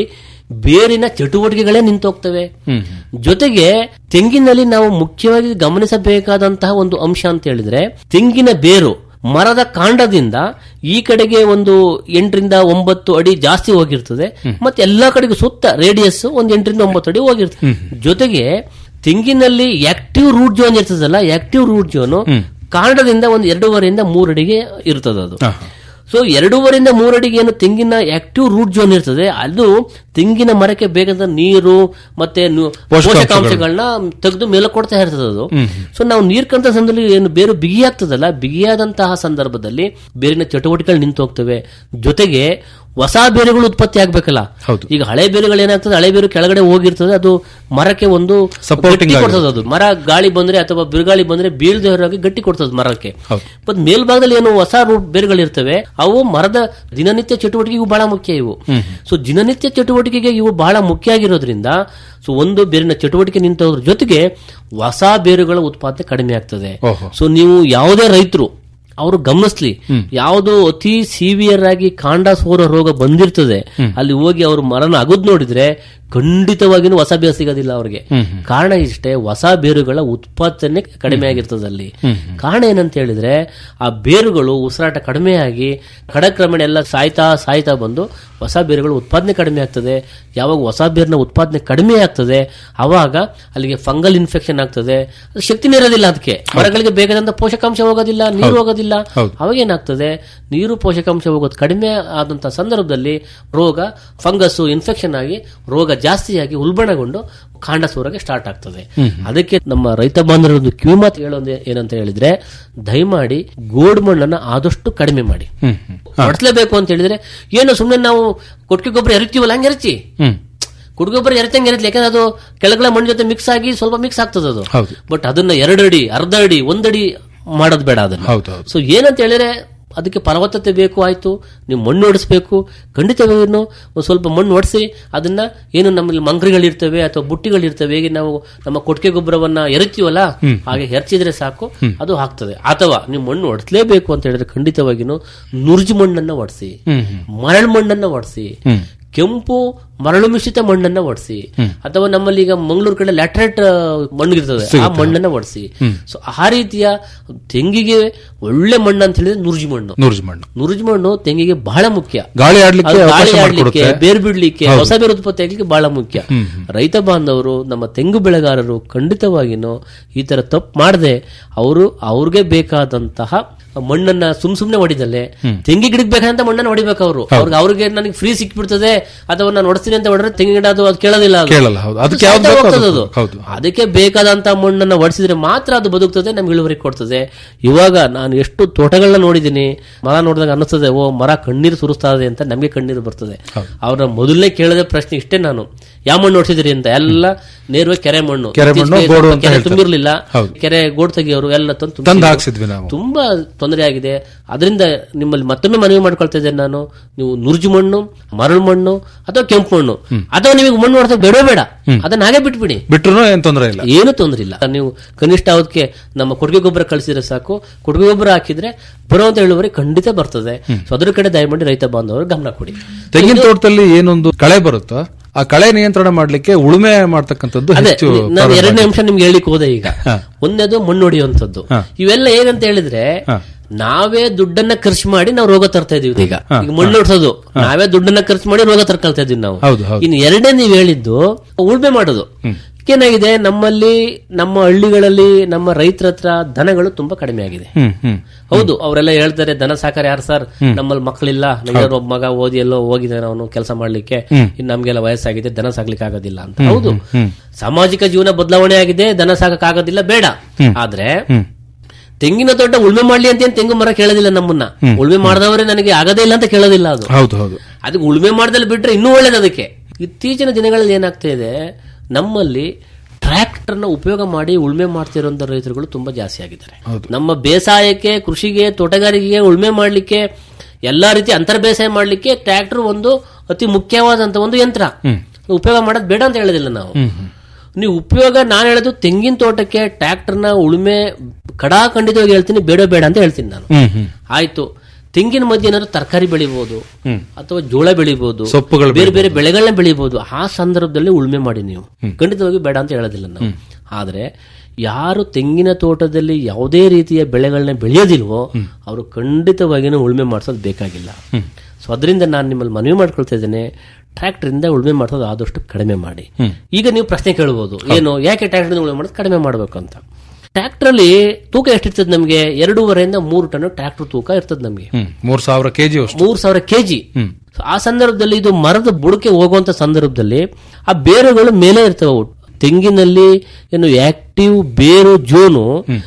ಬೇರಿನ ಚಟುವಟಿಕೆಗಳೇ ನಿಂತೋಗ್ತವೆ ಜೊತೆಗೆ ತೆಂಗಿನಲ್ಲಿ ನಾವು ಮುಖ್ಯವಾಗಿ ಗಮನಿಸಬೇಕಾದಂತಹ ಒಂದು ಅಂಶ ಅಂತ ಹೇಳಿದ್ರೆ ತೆಂಗಿನ ಬೇರು ಮರದ ಕಾಂಡದಿಂದ ಈ ಕಡೆಗೆ ಒಂದು ಎಂಟರಿಂದ ಒಂಬತ್ತು ಅಡಿ ಜಾಸ್ತಿ ಹೋಗಿರ್ತದೆ ಮತ್ತೆ ಎಲ್ಲಾ ಕಡೆಗೂ ಸುತ್ತ ರೇಡಿಯಸ್ ಒಂದು ಎಂಟರಿಂದ ಒಂಬತ್ತು ಅಡಿ ಹೋಗಿರ್ತದೆ ಜೊತೆಗೆ ತೆಂಗಿನಲ್ಲಿ ಆಕ್ಟಿವ್ ರೂಟ್ ಜೋನ್ ಇರ್ತದಲ್ಲ ಆಕ್ಟಿವ್ ರೂಟ್ ಜೋನ್ ಕಾಂಡದಿಂದ ಒಂದು ಎರಡೂವರೆಯಿಂದ ಮೂರು ಅಡಿಗೆ ಇರ್ತದೆ ಅದು ಸೊ ಎರಡೂವರೆಯಿಂದ ಮೂರು ಅಡಿಗೆ ಏನು ತೆಂಗಿನ ಆಕ್ಟಿವ್ ರೂಟ್ ಜೋನ್ ಇರ್ತದೆ ಅದು ತೆಂಗಿನ ಮರಕ್ಕೆ ಬೇಕಾದ ನೀರು ಮತ್ತೆ ನು- ಪೋಷಕಾಂಶಗಳನ್ನ ತೆಗೆದು ಮೇಲೆ ಕೊಡ್ತಾ ಇರ್ತದೆ ಅದು ಸೊ ನಾವು ನೀರ್ ಕಂತ ಸಂದರ್ಭದಲ್ಲಿ ಏನು ಬೇರು ಬಿಗಿಯಾಗ್ತದಲ್ಲ ಬಿಗಿಯಾದಂತಹ ಸಂದರ್ಭದಲ್ಲಿ ಬೇರಿನ ಚಟುವಟಿಕೆಗಳು ನಿಂತು ಹೋಗ್ತವೆ ಜೊತೆಗೆ ಹೊಸ ಬೇರುಗಳು ಉತ್ಪತ್ತಿ ಆಗ್ಬೇಕಲ್ಲ ಹೌದು. ಈಗ ಹಳೆ ಬೇರುಗಳು ಏನಾಗ್ತದೆ ಹಳೆ ಬೇರು ಕೆಳಗಡೆ ಹೋಗಿರ್ತದೆ ಅದು ಮರಕ್ಕೆ ಒಂದು Supporting ಗಟ್ಟಿ ಕೊಡ್ತದೆ ಅದು ಮರ ಗಾಳಿ ಬಂದ್ರೆ ಅಥವಾ ಬಿರುಗಾಳಿ ಬಂದ್ರೆ ಬೀಳದೆ ಹೊರಗೆ ಗಟ್ಟಿ ಕೊಡ್ತದೆ ಮರಕ್ಕೆ ಹೌದು. ಮತ್ ಮೇಲ್ಭಾಗದಲ್ಲಿ ಏನು ಹೊಸ ರೂಟ್ ಬೇರುಗಳಿರ್ತವೆ ಅವು ಮರದ ದಿನನಿತ್ಯ ಚಟುವಟಿಕೆಗೂ ಬಹಳ ಮುಖ್ಯ ಇವು ಸೊ ದಿನನಿತ್ಯ ಚಟುವಟಿಕೆಗೆ ಇವು ಬಹಳ ಮುಖ್ಯ ಆಗಿರೋದ್ರಿಂದ ಸೊ ಒಂದು ಬೇರಿನ ಚಟುವಟಿಕೆ ನಿಂತೋದ್ರ ಜೊತೆಗೆ ಹೊಸ ಬೇರುಗಳ ಉತ್ಪಾದನೆ ಕಡಿಮೆ ಆಗ್ತದೆ ಓಹೋ. ಸೊ ನೀವು ಯಾವುದೇ ರೈತರು ಅವರು ಗಮನಿಸ್ಲಿ ಯಾವುದು ಅತಿ ಸಿವಿಯರ್ ಆಗಿ ಕಾಂಡ ಸೋರ ರೋಗ ಬಂದಿರ್ತದೆ ಅಲ್ಲಿ ಹೋಗಿ ಅವರು ಮರನ ಅಗದ್ ನೋಡಿದ್ರೆ ಖಂಡಿತವಾಗಿನೂ ಹೊಸ ಬೇರು ಸಿಗೋದಿಲ್ಲ ಅವ್ರಿಗೆ ಕಾರಣ ಇಷ್ಟೇ ಹೊಸ ಬೇರುಗಳ ಉತ್ಪಾದನೆ ಕಡಿಮೆ ಆಗಿರ್ತದೆ ಅಲ್ಲಿ ಕಾರಣ ಏನಂತ ಹೇಳಿದ್ರೆ ಆ ಬೇರುಗಳು ಉಸಿರಾಟ ಕಡಿಮೆ ಆಗಿ ಕಡಕ್ರಮೇಣ ಎಲ್ಲ ಸಾಯ್ತಾ ಸಾಯ್ತಾ ಬಂದು ಹೊಸ ಬೇರುಗಳು ಉತ್ಪಾದನೆ ಕಡಿಮೆ ಆಗ್ತದೆ ಯಾವಾಗ ಹೊಸ ಬೇರಿನ ಉತ್ಪಾದನೆ ಕಡಿಮೆ ಆಗ್ತದೆ ಅವಾಗ ಅಲ್ಲಿಗೆ ಫಂಗಲ್ ಇನ್ಫೆಕ್ಷನ್ ಆಗ್ತದೆ ಅದು ಶಕ್ತಿನೇ ಇರೋದಿಲ್ಲ ಅದಕ್ಕೆ ಮರಗಳಿಗೆ ಬೇಕಾದಂತ ಪೋಷಕಾಂಶ ಹೋಗೋದಿಲ್ಲ ನೀರು ಹೋಗೋದಿಲ್ಲ ಹೌದು. ಅವಾಗ ಏನಾಗ್ತದೆ ನೀರು ಪೋಷಕಾಂಶ ಹೋಗೋದು ಕಡಿಮೆ ಆದಂತ ಸಂದರ್ಭದಲ್ಲಿ ರೋಗ ಫಂಗಸ್ ಇನ್ಫೆಕ್ಷನ್ ಆಗಿ ರೋಗ ಜಾಸ್ತಿಯಾಗಿ ಉಲ್ಬಣಗೊಂಡು ಕಾಂಡ ಸೂರಗೆ ಸ್ಟಾರ್ಟ್ ಆಗ್ತದೆ ಅದಕ್ಕೆ ನಮ್ಮ ರೈತ ಬಾಂಧವರ ಒಂದು ಕಿವಿಮಾತು ಹೇಳೋದು ಏನಂತ ಹೇಳಿದ್ರೆ ದಯಮಾಡಿ ಗೋಡ್ ಮಣ್ಣನ್ನ ಆದಷ್ಟು ಕಡಿಮೆ ಮಾಡಿ ಹೊಡ್ಸ್ಲೇಬೇಕು ಅಂತ ಹೇಳಿದ್ರೆ ಏನು ಸುಮ್ಮನೆ ನಾವು ಕೊಟ್ಟಿಗೆ ಗೊಬ್ಬರ ಎರಿತೀವಲ್ಲ ಹಂಗೆ ಎರಚಿ ಹ್ಮ್ ಕುಡುಗೆ ಗೊಬ್ಬರ ಎರಿತಂಗೆ ಎರಿತ್ಲಿ ಯಾಕಂದ್ರೆ ಅದು ಕೆಳಗಡೆ ಮಣ್ಣು ಜೊತೆ ಮಿಕ್ಸ್ ಆಗಿ ಸ್ವಲ್ಪ ಮಿಕ್ಸ್ ಆಗ್ತದೆ ಅದು ಹೌದು. ಬಟ್ ಅದನ್ನ ಎರಡು ಅಡಿ ಅರ್ಧ ಅಡಿ ಒಂದಡಿ ಮಾಡೋದು ಬೇಡ ಅದನ್ನ ಹೌದು, ಹೌದು. ಸೊ ಏನಂತ ಹೇಳಿದ್ರೆ ಅದಕ್ಕೆ ಫಲವತ್ತತೆ ಬೇಕು ಆಯ್ತು ನೀವು ಮಣ್ಣು ಹೊಡಿಸ್ಬೇಕು ಖಂಡಿತವಾಗಿಯೂ ಒಂದು ಸ್ವಲ್ಪ ಮಣ್ಣು ಹೊಡಿಸಿ ಅದನ್ನ ಏನು ನಮ್ಮಲ್ಲಿ ಮಂಗ್ರಿಗಳಿರ್ತವೆ ಅಥವಾ ಬುಟ್ಟಿಗಳಿರ್ತವೆ ಹೇಗೆ ನಾವು ನಮ್ಮ ಕೊಟ್ಟಿಗೆ ಗೊಬ್ಬರವನ್ನ ಎರಿತೀವಲ್ಲ ಹಾಗೆ ಹೆರ್ಚಿದ್ರೆ ಸಾಕು ಅದು ಆಗ್ತದೆ ಅಥವಾ ನೀವು ಮಣ್ಣು ಹೊಡಿಸ್ಲೇಬೇಕು ಅಂತ ಹೇಳಿದ್ರೆ ಖಂಡಿತವಾಗಿಯೂ ನುರ್ಜು ಮಣ್ಣನ್ನ ಹೊಡಿಸಿ ಮರಳು ಮಣ್ಣನ್ನ ಹೊಡಿಸಿ ಕೆಂಪು ಮರಳು ಮಿಶ್ರಿತ ಮಣ್ಣನ್ನ ಒಡಿಸಿ ಅಥವಾ ನಮ್ಮಲ್ಲಿ ಈಗ ಮಂಗಳೂರು ಕಡೆ ಲ್ಯಾಟ್ರೇಟ್ ಮಣ್ಣು ಇರ್ತದೆ ಆ ಮಣ್ಣನ್ನ ಒಡಿಸಿ ಸೊ ಆ ರೀತಿಯ ತೆಂಗಿಗೆ ಒಳ್ಳೆ ಮಣ್ಣು ಅಂತ ಹೇಳಿದ್ರೆ ನುರ್ಜಿ ಮಣ್ಣು ನೂರ್ಜ್ ಮಣ್ಣು ನುರ್ಜಿ ಮಣ್ಣು ತೆಂಗಿಗೆ ಬಹಳ ಮುಖ್ಯ ಗಾಳಿ ಆಡ್ಲಿಕ್ಕೆ ಅದು ಅವಕಾಶ ಗಾಳಿ ಆಡ್ಲಿಕ್ಕೆ ಮಾಡಿಕೊಡುತ್ತೆ. ಬೇರು ಬಿಡ್ಲಿಕ್ಕೆ ಹೊಸ ಬೇರು ಉತ್ಪತ್ತಿ ಆಗ್ಲಿಕ್ಕೆ ಬಹಳ ಮುಖ್ಯ ರೈತ ಬಾಂಧವರು ನಮ್ಮ ತೆಂಗು ಬೆಳೆಗಾರರು ಖಂಡಿತವಾಗಿನೂ ಈ ತರ ತಪ್ಪು ಮಾಡದೆ ಅವರು ಅವ್ರಿಗೆ ಬೇಕಾದಂತಹ ಮಣ್ಣನ್ನ ಸುಮ್ ಸುಮ್ನೆ ಹೊಡಿದಲ್ಲೇ ತೆಂಗಿ ಗಿಡಕ್ಕೆ ಬೇಕಂತ ಮಣ್ಣನ್ನ ಹೊಡಿಬೇಕು ಅವರು ಅವ್ರಿಗೆ ಅವ್ರಿಗೆ ನನಗೆ ಫ್ರೀ ಸಿಕ್ಬಿಡ್ತದೆ ಅಥವಾ ನಾನು ಹೊಡಿಸ್ತೀನಿ ಅಂತ ಹೊಡೆದ್ರೆ ತೆಂಗಿನ ಗಿಡ ಅದು ಅದು ಕೇಳೋದಿಲ್ಲ ಅದು. ಕೇಳಲ್ಲ, ಹೌದು. ಅದು ಅದಕ್ಕೆ ಯಾವ್ದು ಸಾಯ್ತಾ ಬೇಕೋ ಹೋಗ್ತದೆ ಅದು. ಅದು. ಹೌದು. ಅದಕ್ಕೆ ಬೇಕಾದಂತ ಮಣ್ಣನ್ನ ಹೊಡಿಸಿದ್ರೆ ಮಾತ್ರ ಅದು ಬದುಕ್ತದೆ ನಮ್ಗೆ ಇಳುವರಿ ಕೊಡ್ತದೆ ಇವಾಗ ನಾನು ಎಷ್ಟು ತೋಟಗಳನ್ನ ನೋಡಿದ್ದೀನಿ ಮರ ನೋಡಿದಾಗ ಅನ್ನಿಸ್ತದೆ ಓ ಮರ ಕಣ್ಣೀರು ಸುರಿಸ್ತಾ ಇದೆ ಅಂತ ನಮಗೆ ಕಣ್ಣೀರು ಬರ್ತದೆ ಅವ್ರನ್ನ ಮೊದಲನೇ ಕೇಳದ ಪ್ರಶ್ನೆ ಇಷ್ಟೇ ನಾನು ಯಾವ ಮಣ್ಣು ಹೊಡಿಸಿದ್ರಿ ಅಂತ ಎಲ್ಲ ನೇರವಾಗಿ ಕೆರೆ ಮಣ್ಣು ಕೆರೆ ಮಣ್ಣು, ಇತ್ತೀಚೆಗೆ ಗೋಡು ಸ್ವಲ್ಪ ಅಂತ ಕೆರೆ ಹೇಳ್ತಾರೆ. ತುಂಬಿರ್ಲಿಲ್ಲ ಹೌದು. ಕೆರೆ ಗೋಡ್ ತೆಗಿಯೋರು ಎಲ್ಲ ತಂದು ತಂದು ತುಂಬಿಸಿದ್ರು. ಹಾಕ್ಸಿದ್ವಿ ನಾವು ತುಂಬಾ ತೊಂದರೆ ಆಗಿದೆ ಅದರಿಂದ ನಿಮ್ಮಲ್ಲಿ ಮತ್ತೊಮ್ಮೆ ಮನವಿ ಮಾಡ್ಕೊಳ್ತಾ ಇದ್ದೇನೆ ನಾನು ನೀವು ನುರ್ಜು ಮಣ್ಣು ಮರಳು ಮಣ್ಣು ಅಥವಾ ಕೆಂಪು ಮಣ್ಣು ಅಥವಾ ನಿಮಗೆ ಮಣ್ಣು ಹೊಡೆದ ಬೇಡ ಬೇಡ ಅದನ್ನ ಹಾಗೆ ಬಿಟ್ಬಿಡಿ ಬಿಟ್ರು ಏನ್ ತೊಂದರೆ ಇಲ್ಲ ಏನು ತೊಂದ್ರೆ ಇಲ್ಲ ನೀವು ಕನಿಷ್ಠ ಅವಕ್ಕೆ ನಮ್ಮ ಕೊಡುಗೆ ಗೊಬ್ಬರ ಕಳಿಸಿದ್ರೆ ಸಾಕು ಕೊಡುಗೆ ಗೊಬ್ಬರ ಹಾಕಿದ್ರೆ ಬರುವಂತ ಇಳುವರಿ ಖಂಡಿತ ಬರ್ತದೆ ಸೊ ಅದ್ರ ಕಡೆ ದಯಮಾಡಿ ರೈತ ಬಾಂಧವರು ಗಮನ ಕೊಡಿ ತೆಂಗಿನ ತೋಟದಲ್ಲಿ ಏನೊಂದು ಕಳೆ ಬರುತ್ತೋ ಆ ಕಳೆ ನಿಯಂತ್ರಣ ಮಾಡ್ಲಿಕ್ಕೆ ಉಳುಮೆ ಮಾಡ್ತಕ್ಕಂಥದ್ದು ಅದೇ ಹೆಚ್ಚು ನಾನು ಪ್ರಾರಂಭ ಎರಡನೇ ಆಗಿದೆ. ಅಂಶ ನಿಮ್ಗೆ ಹೇಳಿಕ್ ಹೋದೆ ಈಗ ಒಂದೇದು ಮಣ್ಣು ಹೊಡೆಯುವಂಥದ್ದು ಇವೆಲ್ಲ ಏನಂತ ಹೇಳಿದ್ರೆ ನಾವೇ ದುಡ್ಡನ್ನ ಖರ್ಚು ಮಾಡಿ ನಾವು ರೋಗ ತರ್ತಾ ಇದೀವಿ ಈಗ ಈಗ ಮಣ್ಣು ಹೊಡ್ಸೋದು ನಾವೇ ದುಡ್ಡನ್ನ ಖರ್ಚು ಮಾಡಿ ರೋಗ ತರ್ಕೊಳ್ತಾ ಇದೀವಿ ನಾವು ಹೌದು, ಹೌದು. ಇನ್ನು ಎರಡನೇ ನೀವು ಹೇಳಿದ್ದು ಉಳ್ಮೆ ಮಾಡೋದು ಏನಾಗಿದೆ ನಮ್ಮಲ್ಲಿ ನಮ್ಮ ಹಳ್ಳಿಗಳಲ್ಲಿ ನಮ್ಮ ರೈತರ ಹತ್ರ ದನಗಳು ತುಂಬಾ ಕಡಿಮೆ ಆಗಿದೆ ಹ್ಮ್ ಹ್ಮ್ ಹೌದು ಅವರೆಲ್ಲ ಹೇಳ್ತಾರೆ ದನ ಸಾಕಾರ ಯಾರು ಸರ್ ನಮ್ಮಲ್ಲಿ ಮಕ್ಕಳಿಲ್ಲ ನಮಗೆ ಒಬ್ಬ ಮಗ ಓದಿ ಎಲ್ಲೋ ಹೋಗಿದ್ದಾನೆ ಅವನು ಕೆಲಸ ಮಾಡ್ಲಿಕ್ಕೆ ಇನ್ನು ನಮ್ಗೆಲ್ಲ ವಯಸ್ಸಾಗಿದೆ ದನ ಸಾಕ್ಲಿಕ್ಕೆ ಆಗೋದಿಲ್ಲ ಅಂತ ಹೌದು ಸಾಮಾಜಿಕ ಜೀವನ ಬದಲಾವಣೆ ಆಗಿದೆ ದನ ಸಾಕಕ್ ಆಗೋದಿಲ್ಲ ಬೇಡ ಆದ್ರೆ ತೆಂಗಿನ ತೋಟ ಉಳ್ಮೆ ಮಾಡ್ಲಿ ಅಂತ ಏನ್ ತೆಂಗು ಮರ ಕೇಳೋದಿಲ್ಲ ನಮ್ಮನ್ನ ಉಳ್ಮೆ ಮಾಡಿದವರೇ ನನಗೆ ಆಗದೇ ಇಲ್ಲ ಅಂತ ಕೇಳೋದಿಲ್ಲ ಅದು ಹೌದು ಹೌದು ಅದಕ್ಕೆ ಉಳುಮೆ ಮಾಡ್ದಲ್ಲಿ ಬಿಟ್ರೆ ಇನ್ನೂ ಒಳ್ಳೇದು ಅದಕ್ಕೆ ಇತ್ತೀಚಿನ ದಿನಗಳಲ್ಲಿ ಏನಾಗ್ತಾ ಇದೆ ನಮ್ಮಲ್ಲಿ ಟ್ರ್ಯಾಕ್ಟರ್ನ ಉಪಯೋಗ ಮಾಡಿ ಉಳುಮೆ ಮಾಡ್ತಿರುವಂತ ರೈತರುಗಳು ತುಂಬಾ ಜಾಸ್ತಿ ಆಗಿದ್ದಾರೆ ನಮ್ಮ ಬೇಸಾಯಕ್ಕೆ ಕೃಷಿಗೆ ತೋಟಗಾರಿಕೆಗೆ ಉಳುಮೆ ಮಾಡ್ಲಿಕ್ಕೆ ಎಲ್ಲಾ ರೀತಿ ಅಂತರ ಬೇಸಾಯ ಮಾಡ್ಲಿಕ್ಕೆ ಟ್ರ್ಯಾಕ್ಟರ್ ಒಂದು ಅತಿ ಮುಖ್ಯವಾದಂತ ಒಂದು ಯಂತ್ರ ಉಪಯೋಗ ಮಾಡೋದು ಬೇಡ ಅಂತ ಹೇಳೋದಿಲ್ಲ ನಾವು ನೀವು ಉಪಯೋಗ ನಾನು ಹೇಳೋದು ತೆಂಗಿನ ತೋಟಕ್ಕೆ ಟ್ರ್ಯಾಕ್ಟರ್ನ ಉಳುಮೆ ಕಡಾ ಖಂಡಿತವಾಗಿ ಹೇಳ್ತೀನಿ ಬೇಡ ಬೇಡ ಅಂತ ಹೇಳ್ತೀನಿ ನಾನು ಹ್ಮ್ ಹ್ಮ್ ಆಯ್ತು ತೆಂಗಿನ ಮಧ್ಯೆ ಏನಾದ್ರು ತರಕಾರಿ ಬೆಳಿಬಹುದು ಅಥವಾ ಜೋಳ ಬೆಳಿಬಹುದು ಸೊಪ್ಪುಗಳು ಬೇರೆ ಬೇರೆ ಬೆಳೆಗಳನ್ನ ಬೆಳಿಬಹುದು ಆ ಸಂದರ್ಭದಲ್ಲಿ ಉಳುಮೆ ಮಾಡಿ ನೀವು ಖಂಡಿತವಾಗಿ ಬೇಡ ಅಂತ ಹೇಳೋದಿಲ್ಲ ನಾವು ಆದ್ರೆ ಯಾರು ತೆಂಗಿನ ತೋಟದಲ್ಲಿ ಯಾವುದೇ ರೀತಿಯ ಬೆಳೆಗಳನ್ನ ಬೆಳೆಯೋದಿಲ್ವೋ ಅವರು ಖಂಡಿತವಾಗಿಯೂ ಉಳುಮೆ ಮಾಡಿಸೋದು ಬೇಕಾಗಿಲ್ಲ ಸೊ ಅದರಿಂದ ನಾನು ನಿಮ್ಮಲ್ಲಿ ಮನವಿ ಮಾಡ್ಕೊಳ್ತಾ ಇದ್ದೇನೆ ಟ್ರ್ಯಾಕ್ಟರ್ ಇಂದ ಉಳುಮೆ ಮಾಡೋದು ಆದಷ್ಟು ಕಡಿಮೆ ಮಾಡಿ ಈಗ ನೀವು ಪ್ರಶ್ನೆ ಕೇಳಬಹುದು ಏನು ಯಾಕೆ ಟ್ರ್ಯಾಕ್ಟರ್ ಉಳುಮೆ ಮಾಡೋದು ಕಡಿಮೆ ಮಾಡಬೇಕು ಅಂತ ಟ್ರ್ಯಾಕ್ಟರ್ ಅಲ್ಲಿ ತೂಕ ಎಷ್ಟಿರ್ತದೆ ನಮಗೆ ಎರಡೂವರೆಯಿಂದ ಮೂರು ಟನ್ ಟ್ರ್ಯಾಕ್ಟರ್ ತೂಕ ಇರ್ತದೆ ನಮಗೆ ಹ್ಮ್ ಮೂರ್ ಸಾವಿರ ಕೆಜಿ ಅಷ್ಟು ಮೂರ್ ಸಾವಿರ ಕೆಜಿ ಆ ಸಂದರ್ಭದಲ್ಲಿ ಇದು ಮರದ ಬುಡಕೆ ಹೋಗುವಂತ ಸಂದರ್ಭದಲ್ಲಿ ಆ ಬೇರುಗಳು ಮೇಲೆ ಇರ್ತವೆ ಅವು. ತೆಂಗಿನಲ್ಲಿ ಏನು ಆಕ್ಟಿವ್ ಬೇರು ಜೋನು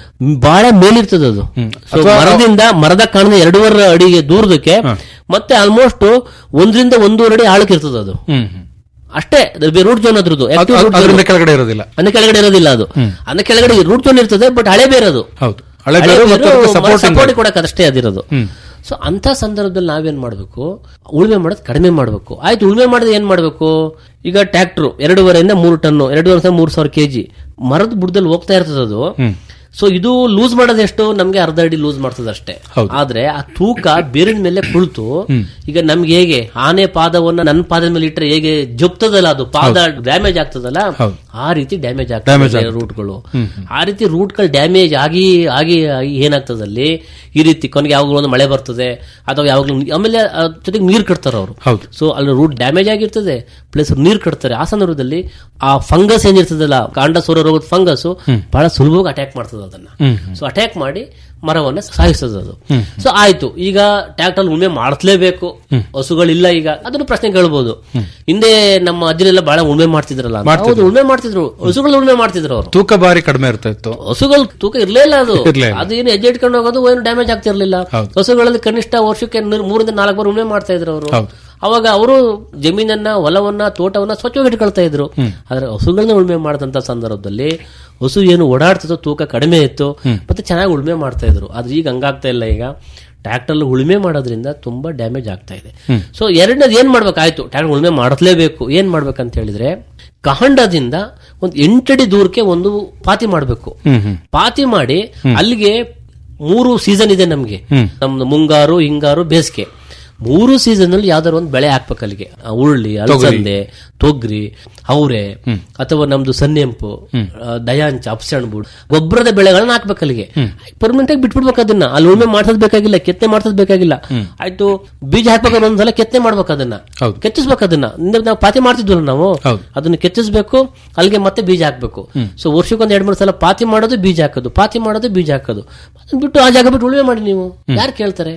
ಬಹಳ ಮೇಲಿರ್ತದೆ ಅದು So, ಮರದಿಂದ ಮರದ ಕಾಣದ ಎರಡೂವರೆ ಅಡಿಗೆ ದೂರದಕ್ಕೆ ಮತ್ತೆ ಆಲ್ಮೋಸ್ಟ್ ಒಂದರಿಂದ ಒಂದೂವರೆ ಅಡಿ ಆಳಕ್ಕೆ ಇರ್ತದೆ ಅದು ಹ್ಮ್ ಹ್ಮ್. ಅಷ್ಟೇ ರೂಟ್ ಜೋನ್ ಅದ್ರದ್ದು ಅದು- active root zone. ಅದರಿಂದ ಕೆಳಗಡೆ ಇರೋದಿಲ್ಲ ಅನ್ನ ಕೆಳಗಡೆ ಇರೋದಿಲ್ಲ ಅದು ಅನ್ನ ಕೆಳಗಡೆ ರೂಟ್ ಜೋನ್ ಇರ್ತದೆ ಬಟ್ ಹಳೆ ಬೇರೆ ಅದು ಹೌದು ಹಳೆ ಬೇರು ಮತ್ತು ಅದಕ್ಕೆ supporting ಸಪೋರ್ಟ್ ಕೊಡಕ್ಕೆ ಅದಷ್ಟೇ ಅದಿರೋದು ಸೊ ಅಂತ ಸಂದರ್ಭದಲ್ಲಿ ನಾವೇನ್ ಮಾಡ್ಬೇಕು ಉಳುಮೆ ಮಾಡೋದು ಕಡಿಮೆ ಮಾಡ್ಬೇಕು ಆಯ್ತು ಉಳುಮೆ ಮಾಡಿದ್ರೆ ಏನ್ ಮಾಡ್ಬೇಕು ಈಗ ಟ್ರ್ಯಾಕ್ಟರ್ ಎರಡೂವರೆಯಿಂದ ಮೂರು ಟನ್ನು ಎರಡೂವರೆ ಮೂರು ಸಾವಿರ ಕೆಜಿ ಮರದ ಬುಡದಲ್ಲಿ ಹೋಗ್ತಾ ಇರ್ತದೆ ಅದು ಸೊ ಇದು ಲೂಸ್ ಮಾಡೋದು ಎಷ್ಟು ನಮ್ಗೆ ಅರ್ಧ ಅಡಿ ಲೂಸ್ ಮಾಡ್ತದೆ ಅಷ್ಟೇ ಹೌದು. ಆದ್ರೆ ಆ ತೂಕ ಬೇರಿನ ಮೇಲೆ ಕುಳಿತು ಈಗ ನಮ್ಗೆ ಹೇಗೆ ಆನೆ ಪಾದವನ್ನ ನನ್ನ ಪಾದದ ಮೇಲೆ ಇಟ್ಟರೆ ಹೇಗೆ ಜಪ್ತದಲ್ಲ ಅದು ಪಾದ ಡ್ಯಾಮೇಜ್ ಆಗ್ತದಲ್ಲ ಹೌದು. ಆ ರೀತಿ ಡ್ಯಾಮೇಜ್ Damage ಆಗ್ತದೆ ರೂಟ್ಗಳು ಆ ರೀತಿ ರೂಟ್ಗಳು ಡ್ಯಾಮೇಜ್ ಆಗಿ ಆಗಿ ಆಗಿ ಏನಾಗ್ತದೆ ಅಲ್ಲಿ ಈ ರೀತಿ ಕೊನೆಗೆ ಯಾವಾಗಲೂ ಒಂದು ಮಳೆ ಬರ್ತದೆ ಅಥವಾ ಯಾವಾಗಲೂ ಆಮೇಲೆ ಅದ್ರ ಜೊತೆಗೆ ನೀರು ಕಟ್ತಾರೆ ಅವರು ಹೌದು. ಸೊ ಅಲ್ಲಿ ರೂಟ್ ಡ್ಯಾಮೇಜ್ ಆಗಿರ್ತದೆ ಪ್ಲಸ್ ನೀರು ಕಟ್ತಾರೆ ಆ ಸಂದರ್ಭದಲ್ಲಿ ಆ ಫಂಗಸ್ ಏನಿರ್ತದಲ್ಲ ಕಾಂಡ ಸೂರ ರೋಗದ ಫಂಗಸ್ ಬಹಳ ಸುಲಭವಾಗಿ ಅಟ್ಯಾಕ್ ಮಾಡ್ತದೆ ಅದನ್ನ ಸೊ ಅಟ್ಯಾಕ್ ಮಾಡಿ ಮರವನ್ನ ಸಾಯಿಸ್ತದೆ ಅದು ಸೊ ಆಯ್ತು ಈಗ ಟ್ರ್ಯಾಕ್ಟರ್ ಉಳುಮೆ ಮಾಡಿಸ್ಲೇಬೇಕು ಹಸುಗಳಿಲ್ಲ ಈಗ ಅದನ್ನು ಪ್ರಶ್ನೆ ಕೇಳ್ಬೋದು ಹಿಂದೆ ನಮ್ಮ ಅಜ್ಜರೆಲ್ಲ ಬಹಳ ಉಳುಮೆ ಮಾಡ್ತಿದ್ರಲ್ಲ ಅಂತ. ಹೌದು ಉಳುಮೆ ಮಾಡ್ತಿದ್ರು ಹಸುಗಳು ಉಳುಮೆ ಮಾಡ್ತಿದ್ರು ಅವರು ತೂಕ ಬಾರಿ ಕಡಿಮೆ ಇರ್ತಾ ಇತ್ತು ಹಸುಗಳು ತೂಕ ಇರ್ಲೇ ಇಲ್ಲ ಅದು ಇರ್ಲೇ ಇಲ್ಲ. ಅದು ಏನು ಹೆಜ್ಜೆ ಇಟ್ಕೊಂಡು ಹೋಗೋದು ಏನು ಡ್ಯಾಮೇಜ್ ಆಗ್ತಿರ್ಲಿಲ್ಲ ಹೌದು. ಹಸುಗಳಲ್ಲಿ ಕನಿಷ್ಠ ವರ್ಷಕ್ಕೆ ನೀರ್- ಮೂರಿಂದ ನಾಲ್ಕು ಬಾರಿ ಉಳುಮೆ ಮಾಡ್ತಾ ಇದ್ರು ಅವರು ಹೌದು. ಅವಾಗ ಅವರು ಜಮೀನನ್ನ ಹೊಲವನ್ನ ತೋಟವನ್ನ ಸ್ವಚ್ಛವಾಗಿ ಇಟ್ಕೊಳ್ತಾ ಇದ್ರು ಆದ್ರೆ ಹಸುಗಳನ್ನ ಉಳುಮೆ ಮಾಡಿದಂತ ಸಂದರ್ಭದಲ್ಲಿ ಹಸು ಏನು ಓಡಾಡ್ತಿತ್ತು ತೂಕ ಕಡಿಮೆ ಇತ್ತು ಮತ್ತೆ ಚೆನ್ನಾಗಿ ಉಳುಮೆ ಮಾಡ್ತಾ ಇದ್ರು ಆದ್ರೆ ಈಗ ಹಂಗಾಗ್ತಾ ಇಲ್ಲ ಈಗ ಟ್ರ್ಯಾಕ್ಟರ್ ಉಳುಮೆ ಮಾಡೋದ್ರಿಂದ ತುಂಬಾ ಡ್ಯಾಮೇಜ್ ಆಗ್ತಾ ಇದೆ ಸೊ ಎರಡನೇದು ಏನ್ ಮಾಡ್ಬೇಕಾಯ್ತು ಟ್ರ್ಯಾಕ್ಟರ್ ಉಳುಮೆ ಮಾಡಲೇಬೇಕು ಏನ್ ಮಾಡ್ಬೇಕಂತ ಹೇಳಿದ್ರೆ ಕಾಂಡದಿಂದ ಒಂದು ಎಂಟಡಿ ದೂರಕ್ಕೆ ಒಂದು ಪಾತಿ ಮಾಡಬೇಕು ಪಾತಿ ಮಾಡಿ ಅಲ್ಲಿಗೆ ಮೂರು ಸೀಸನ್ ಇದೆ ನಮ್ಗೆ ನಮ್ದು ಮುಂಗಾರು ಹಿಂಗಾರು ಬೇಸಿಗೆ ಮೂರು ಸೀಸನ್ ಅಲ್ಲಿ ಯಾವ್ದಾರು ಒಂದು ಬೆಳೆ ಹಾಕ್ಬೇಕು ಅಲ್ಲಿಗೆ ಆ, ಉರುಳಿ ಅಲಸಂದೆ ತೊಗ್ರಿ ಅವರೆ ಅಥವಾ ನಮ್ದು ಸನ್ನೆಂಪು ಆ, ದಯಾಂಚ ಅಪ್ಸಣ್ಬುಡ್ ಗೊಬ್ಬರದ ಬೆಳೆಗಳನ್ನ ಹಾಕ್ಬೇಕು ಅಲ್ಲಿಗೆ ಪರ್ಮನೆಂಟ್ ಆಗಿ ಬಿಟ್ಬಿಡ್ಬೇಕು ಅದನ್ನ ಅಲ್ಲಿ ಉಳುಮೆ ಮಾಡ್ಸೋದ್ ಬೇಕಾಗಿಲ್ಲ ಕೆತ್ತನೆ ಮಾಡ್ಸೋದ್ ಬೇಕಾಗಿಲ್ಲ ಆಯ್ತು ಬೀಜ ಹಾಕ್ಬೇಕಾದ್ರೆ ಒಂದ್ಸಲ ಕೆತ್ತನೆ ಮಾಡ್ಬೇಕು ಅದನ್ನ ಹೌದು. ಕೆತ್ತಿಸ್ಬೇಕು ಅದನ್ನ ಹಿಂದೆ ನಾವು ಪಾತಿ ಮಾಡ್ತಿದ್ವಲ್ಲ ನಾವು ಹೌದು. ಅದನ್ನ ಕೆತ್ತಿಸ್ಬೇಕು ಅಲ್ಲಿಗೆ ಮತ್ತೆ ಬೀಜ ಹಾಕ್ಬೇಕು ಸೊ ವರ್ಷಕ್ಕೊಂದ್ ಎರಡ್ ಮೂರು ಸಲ ಪಾತಿ ಮಾಡೋದು ಬೀಜ ಹಾಕೋದು ಪಾತಿ ಮಾಡೋದು ಬೀಜ ಹಾಕೋದು ಅದನ್ನ ಬಿಟ್ಟು ಆ ಜಾಗ ಬಿಟ್ಟು ಉಳುಮೆ ಮಾಡಿ ನೀವು ಯಾರು ಕೇಳ್ತಾರೆ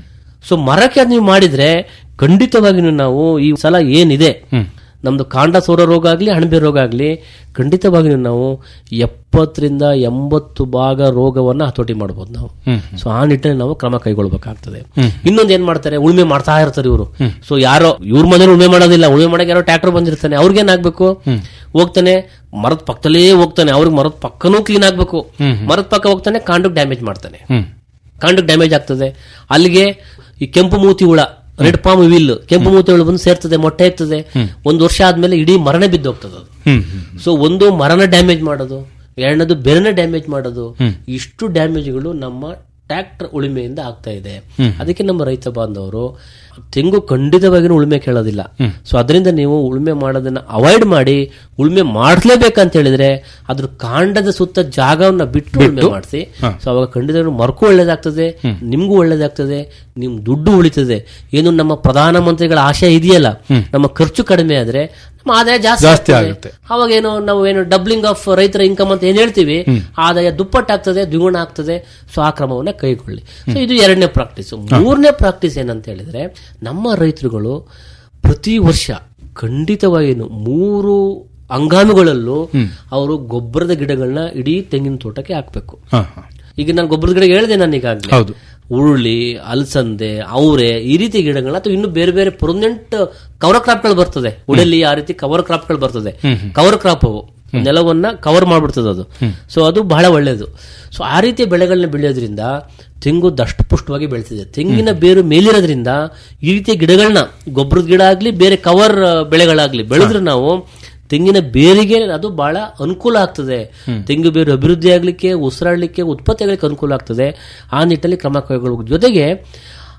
ಸೊ ಮರಕ್ಕೆ ಅದ್ ನೀವು ಮಾಡಿದ್ರೆ ಖಂಡಿತವಾಗಿಯೂ ನಾವು ಈ ಸಲ ಏನಿದೆ ನಮ್ದು ಕಾಂಡ ಸೌರ ರೋಗ ಆಗ್ಲಿ ಅಣಬೆ ರೋಗ ಆಗ್ಲಿ ಖಂಡಿತವಾಗಿಯೂ ನಾವು ಎಪ್ಪತ್ತರಿಂದ ಎಂಬತ್ತು ಭಾಗ ರೋಗವನ್ನ ಹತೋಟಿ ಮಾಡಬಹುದು ನಾವು ಸೊ ಆ ನಿಟ್ಟಿನಲ್ಲಿ ನಾವು ಕ್ರಮ ಕೈಗೊಳ್ಬೇಕಾಗ್ತದೆ ಇನ್ನೊಂದ್ ಏನ್ ಮಾಡ್ತಾರೆ ಉಳುಮೆ ಮಾಡ್ತಾ ಇರ್ತಾರೆ ಇವರು ಸೊ ಯಾರೋ ಇವ್ರ ಮನೇಲಿ ಉಳುಮೆ ಮಾಡೋದಿಲ್ಲ ಉಳುಮೆ ಮಾಡಕ್ಕೆ ಯಾರೋ ಟ್ರ್ಯಾಕ್ಟರ್ ಬಂದಿರ್ತಾನೆ ಅವ್ರಿಗೇನಾಗ್ಬೇಕು ಹೋಗ್ತಾನೆ ಮರದ ಪಕ್ಕದಲ್ಲೇ ಹೋಗ್ತಾನೆ ಅವ್ರಿಗೆ ಮರದ ಪಕ್ಕನೂ ಕ್ಲೀನ್ ಆಗ್ಬೇಕು ಮರದ ಪಕ್ಕ ಹೋಗ್ತಾನೆ ಕಾಂಡಕ್ ಡ್ಯಾಮೇಜ್ ಮಾಡ್ತಾನೆ ಕಾಂಡಕ್ಕೆ ಡ್ಯಾಮೇಜ್ ಆಗ್ತದೆ ಅಲ್ಲಿಗೆ ಈ ಕೆಂಪು ಮೂತಿ ಹುಳ ರೆಡ್ ಪಾಮ್ ವಿಲ್ ಕೆಂಪು ಮೂತಿ ಹುಳ ಬಂದು ಸೇರ್ತದೆ ಮೊಟ್ಟೆ ಇರ್ತದೆ ಒಂದು ವರ್ಷ ಆದ್ಮೇಲೆ ಇಡೀ ಮರನೇ ಬಿದ್ದು ಹೋಗ್ತದೆ ಅದು ಸೊ ಒಂದು ಮರನ ಡ್ಯಾಮೇಜ್ ಮಾಡೋದು ಎರಡನೇದು ಬೆರನ ಡ್ಯಾಮೇಜ್ ಮಾಡೋದು ಇಷ್ಟು ಡ್ಯಾಮೇಜ್ಗಳು ನಮ್ಮ ಟ್ರ್ಯಾಕ್ಟರ್ ಉಳುಮೆಯಿಂದ ಆಗ್ತಾ ಇದೆ ಅದಕ್ಕೆ ನಮ್ಮ ರೈತ ಬಾಂಧವರು ತೆಂಗು ಖಂಡಿತವಾಗಿಯೂ ಉಳುಮೆ ಕೇಳೋದಿಲ್ಲ ಸೊ ಅದರಿಂದ ನೀವು ಉಳುಮೆ ಮಾಡೋದನ್ನ ಅವಾಯ್ಡ್ ಮಾಡಿ ಉಳುಮೆ ಮಾಡ್ಲೇಬೇಕಂತ ಹೇಳಿದ್ರೆ ಅದ್ರ ಕಾಂಡದ ಸುತ್ತ ಜಾಗವನ್ನ ಬಿಟ್ಟು ಉಳುಮೆ ಮಾಡಿಸಿ ಸೊ ಅವಾಗ ಖಂಡಿತ ಮರಕ್ಕೂ ಒಳ್ಳೇದಾಗ್ತದೆ ನಿಮ್ಗೂ ಒಳ್ಳೇದಾಗ್ತದೆ ನಿಮ್ ದುಡ್ಡು ಉಳಿತದೆ ಏನು ನಮ್ಮ ಪ್ರಧಾನಮಂತ್ರಿಗಳ ಆಶಯ ಇದೆಯಲ್ಲ ನಮ್ಮ ಖರ್ಚು ಕಡಿಮೆ ಆದ್ರೆ ನಮ್ಮ ಆದಾಯ ಜಾಸ್ತಿ ಜಾಸ್ತಿ ಆಗ್ತದೆ. ಆಗುತ್ತೆ. ಅವಾಗ ಏನು ನಾವು ಏನು ಡಬ್ಲಿಂಗ್ ಆಫ್ ರೈತರ ಇನ್ಕಮ್ ಅಂತ ಏನ್ ಹೇಳ್ತೀವಿ ಆದಾಯ ದುಪ್ಪಟ್ಟಾಗ್ತದೆ ದ್ವಿಗುಣ ಆಗ್ತದೆ ಸೊ ಆ ಕ್ರಮವನ್ನ ಕೈಗೊಳ್ಳಿ ಸೊ ಇದು ಎರಡನೇ ಪ್ರಾಕ್ಟೀಸ್ ಮೂರನೇ ಪ್ರಾಕ್ಟೀಸ್ ಏನಂತ ಹೇಳಿದ್ರೆ ನಮ್ಮ ರೈತರುಗಳು ಪ್ರತಿ ವರ್ಷ ಖಂಡಿತವಾಗಿನು ಮೂರು ಅಂಗಾನುಗಳಲ್ಲೂ ಅವರು ಗೊಬ್ಬರದ ಗಿಡಗಳನ್ನ ಇಡೀ ತೆಂಗಿನ ತೋಟಕ್ಕೆ ಹಾಕ್ಬೇಕು ಹಾ, ಹಾ. ಈಗ ನಾನು ಗೊಬ್ಬರದ ಗಿಡ ಹೇಳಿದೆ ನಾನು ಈಗಾಗಲೇ ಹೌದು. ಉರುಳಿ ಅಲಸಂದೆ ಅವರೆ ಈ ರೀತಿ ಗಿಡಗಳನ್ನ ಅಥವಾ ಇನ್ನು ಬೇರೆ ಬೇರೆ ಪರ್ಮನೆಂಟ್ ಕವರ್ ಕ್ರಾಪ್ಗಳು ಬರ್ತದೆ ಉಡಲಿ ಆ ರೀತಿ ಕವರ್ ಕ್ರಾಪ್ಗಳು ಬರ್ತದೆ ಕವರ್ ಕ್ರಾಪ್ ಅವು ನೆಲವನ್ನ ಕವರ್ ಮಾಡ್ಬಿಡ್ತದೆ ಅದು ಸೊ ಅದು ಬಹಳ ಒಳ್ಳೆಯದು ಸೊ ಆ ರೀತಿಯ ಬೆಳೆಗಳನ್ನ ಬೆಳೆಯೋದ್ರಿಂದ ತೆಂಗು ದಷ್ಟಪುಷ್ಟವಾಗಿ ಬೆಳೆತಿದೆ ತೆಂಗಿನ ಬೇರು ಮೇಲಿರೋದ್ರಿಂದ ಈ ರೀತಿಯ ಗಿಡಗಳನ್ನ ಗೊಬ್ಬರದ ಗಿಡ ಆಗ್ಲಿ ಬೇರೆ ಕವರ್ ಬೆಳೆಗಳಾಗ್ಲಿ ಬೆಳೆದ್ರೆ ನಾವು ತೆಂಗಿನ ಬೇರಿಗೆ ಅದು ಬಹಳ ಅನುಕೂಲ ಆಗ್ತದೆ ತೆಂಗು ಬೇರು ಅಭಿವೃದ್ಧಿ ಆಗ್ಲಿಕ್ಕೆ ಉಸಿರಾಡ್ಲಿಕ್ಕೆ ಉತ್ಪತ್ತಿ ಆಗ್ಲಿಕ್ಕೆ ಅನುಕೂಲ ಆಗ್ತದೆ ಆ ನಿಟ್ಟಲ್ಲಿ ಕ್ರಮ ಕೈಗೊಳ್ಬೇಕು ಜೊತೆಗೆ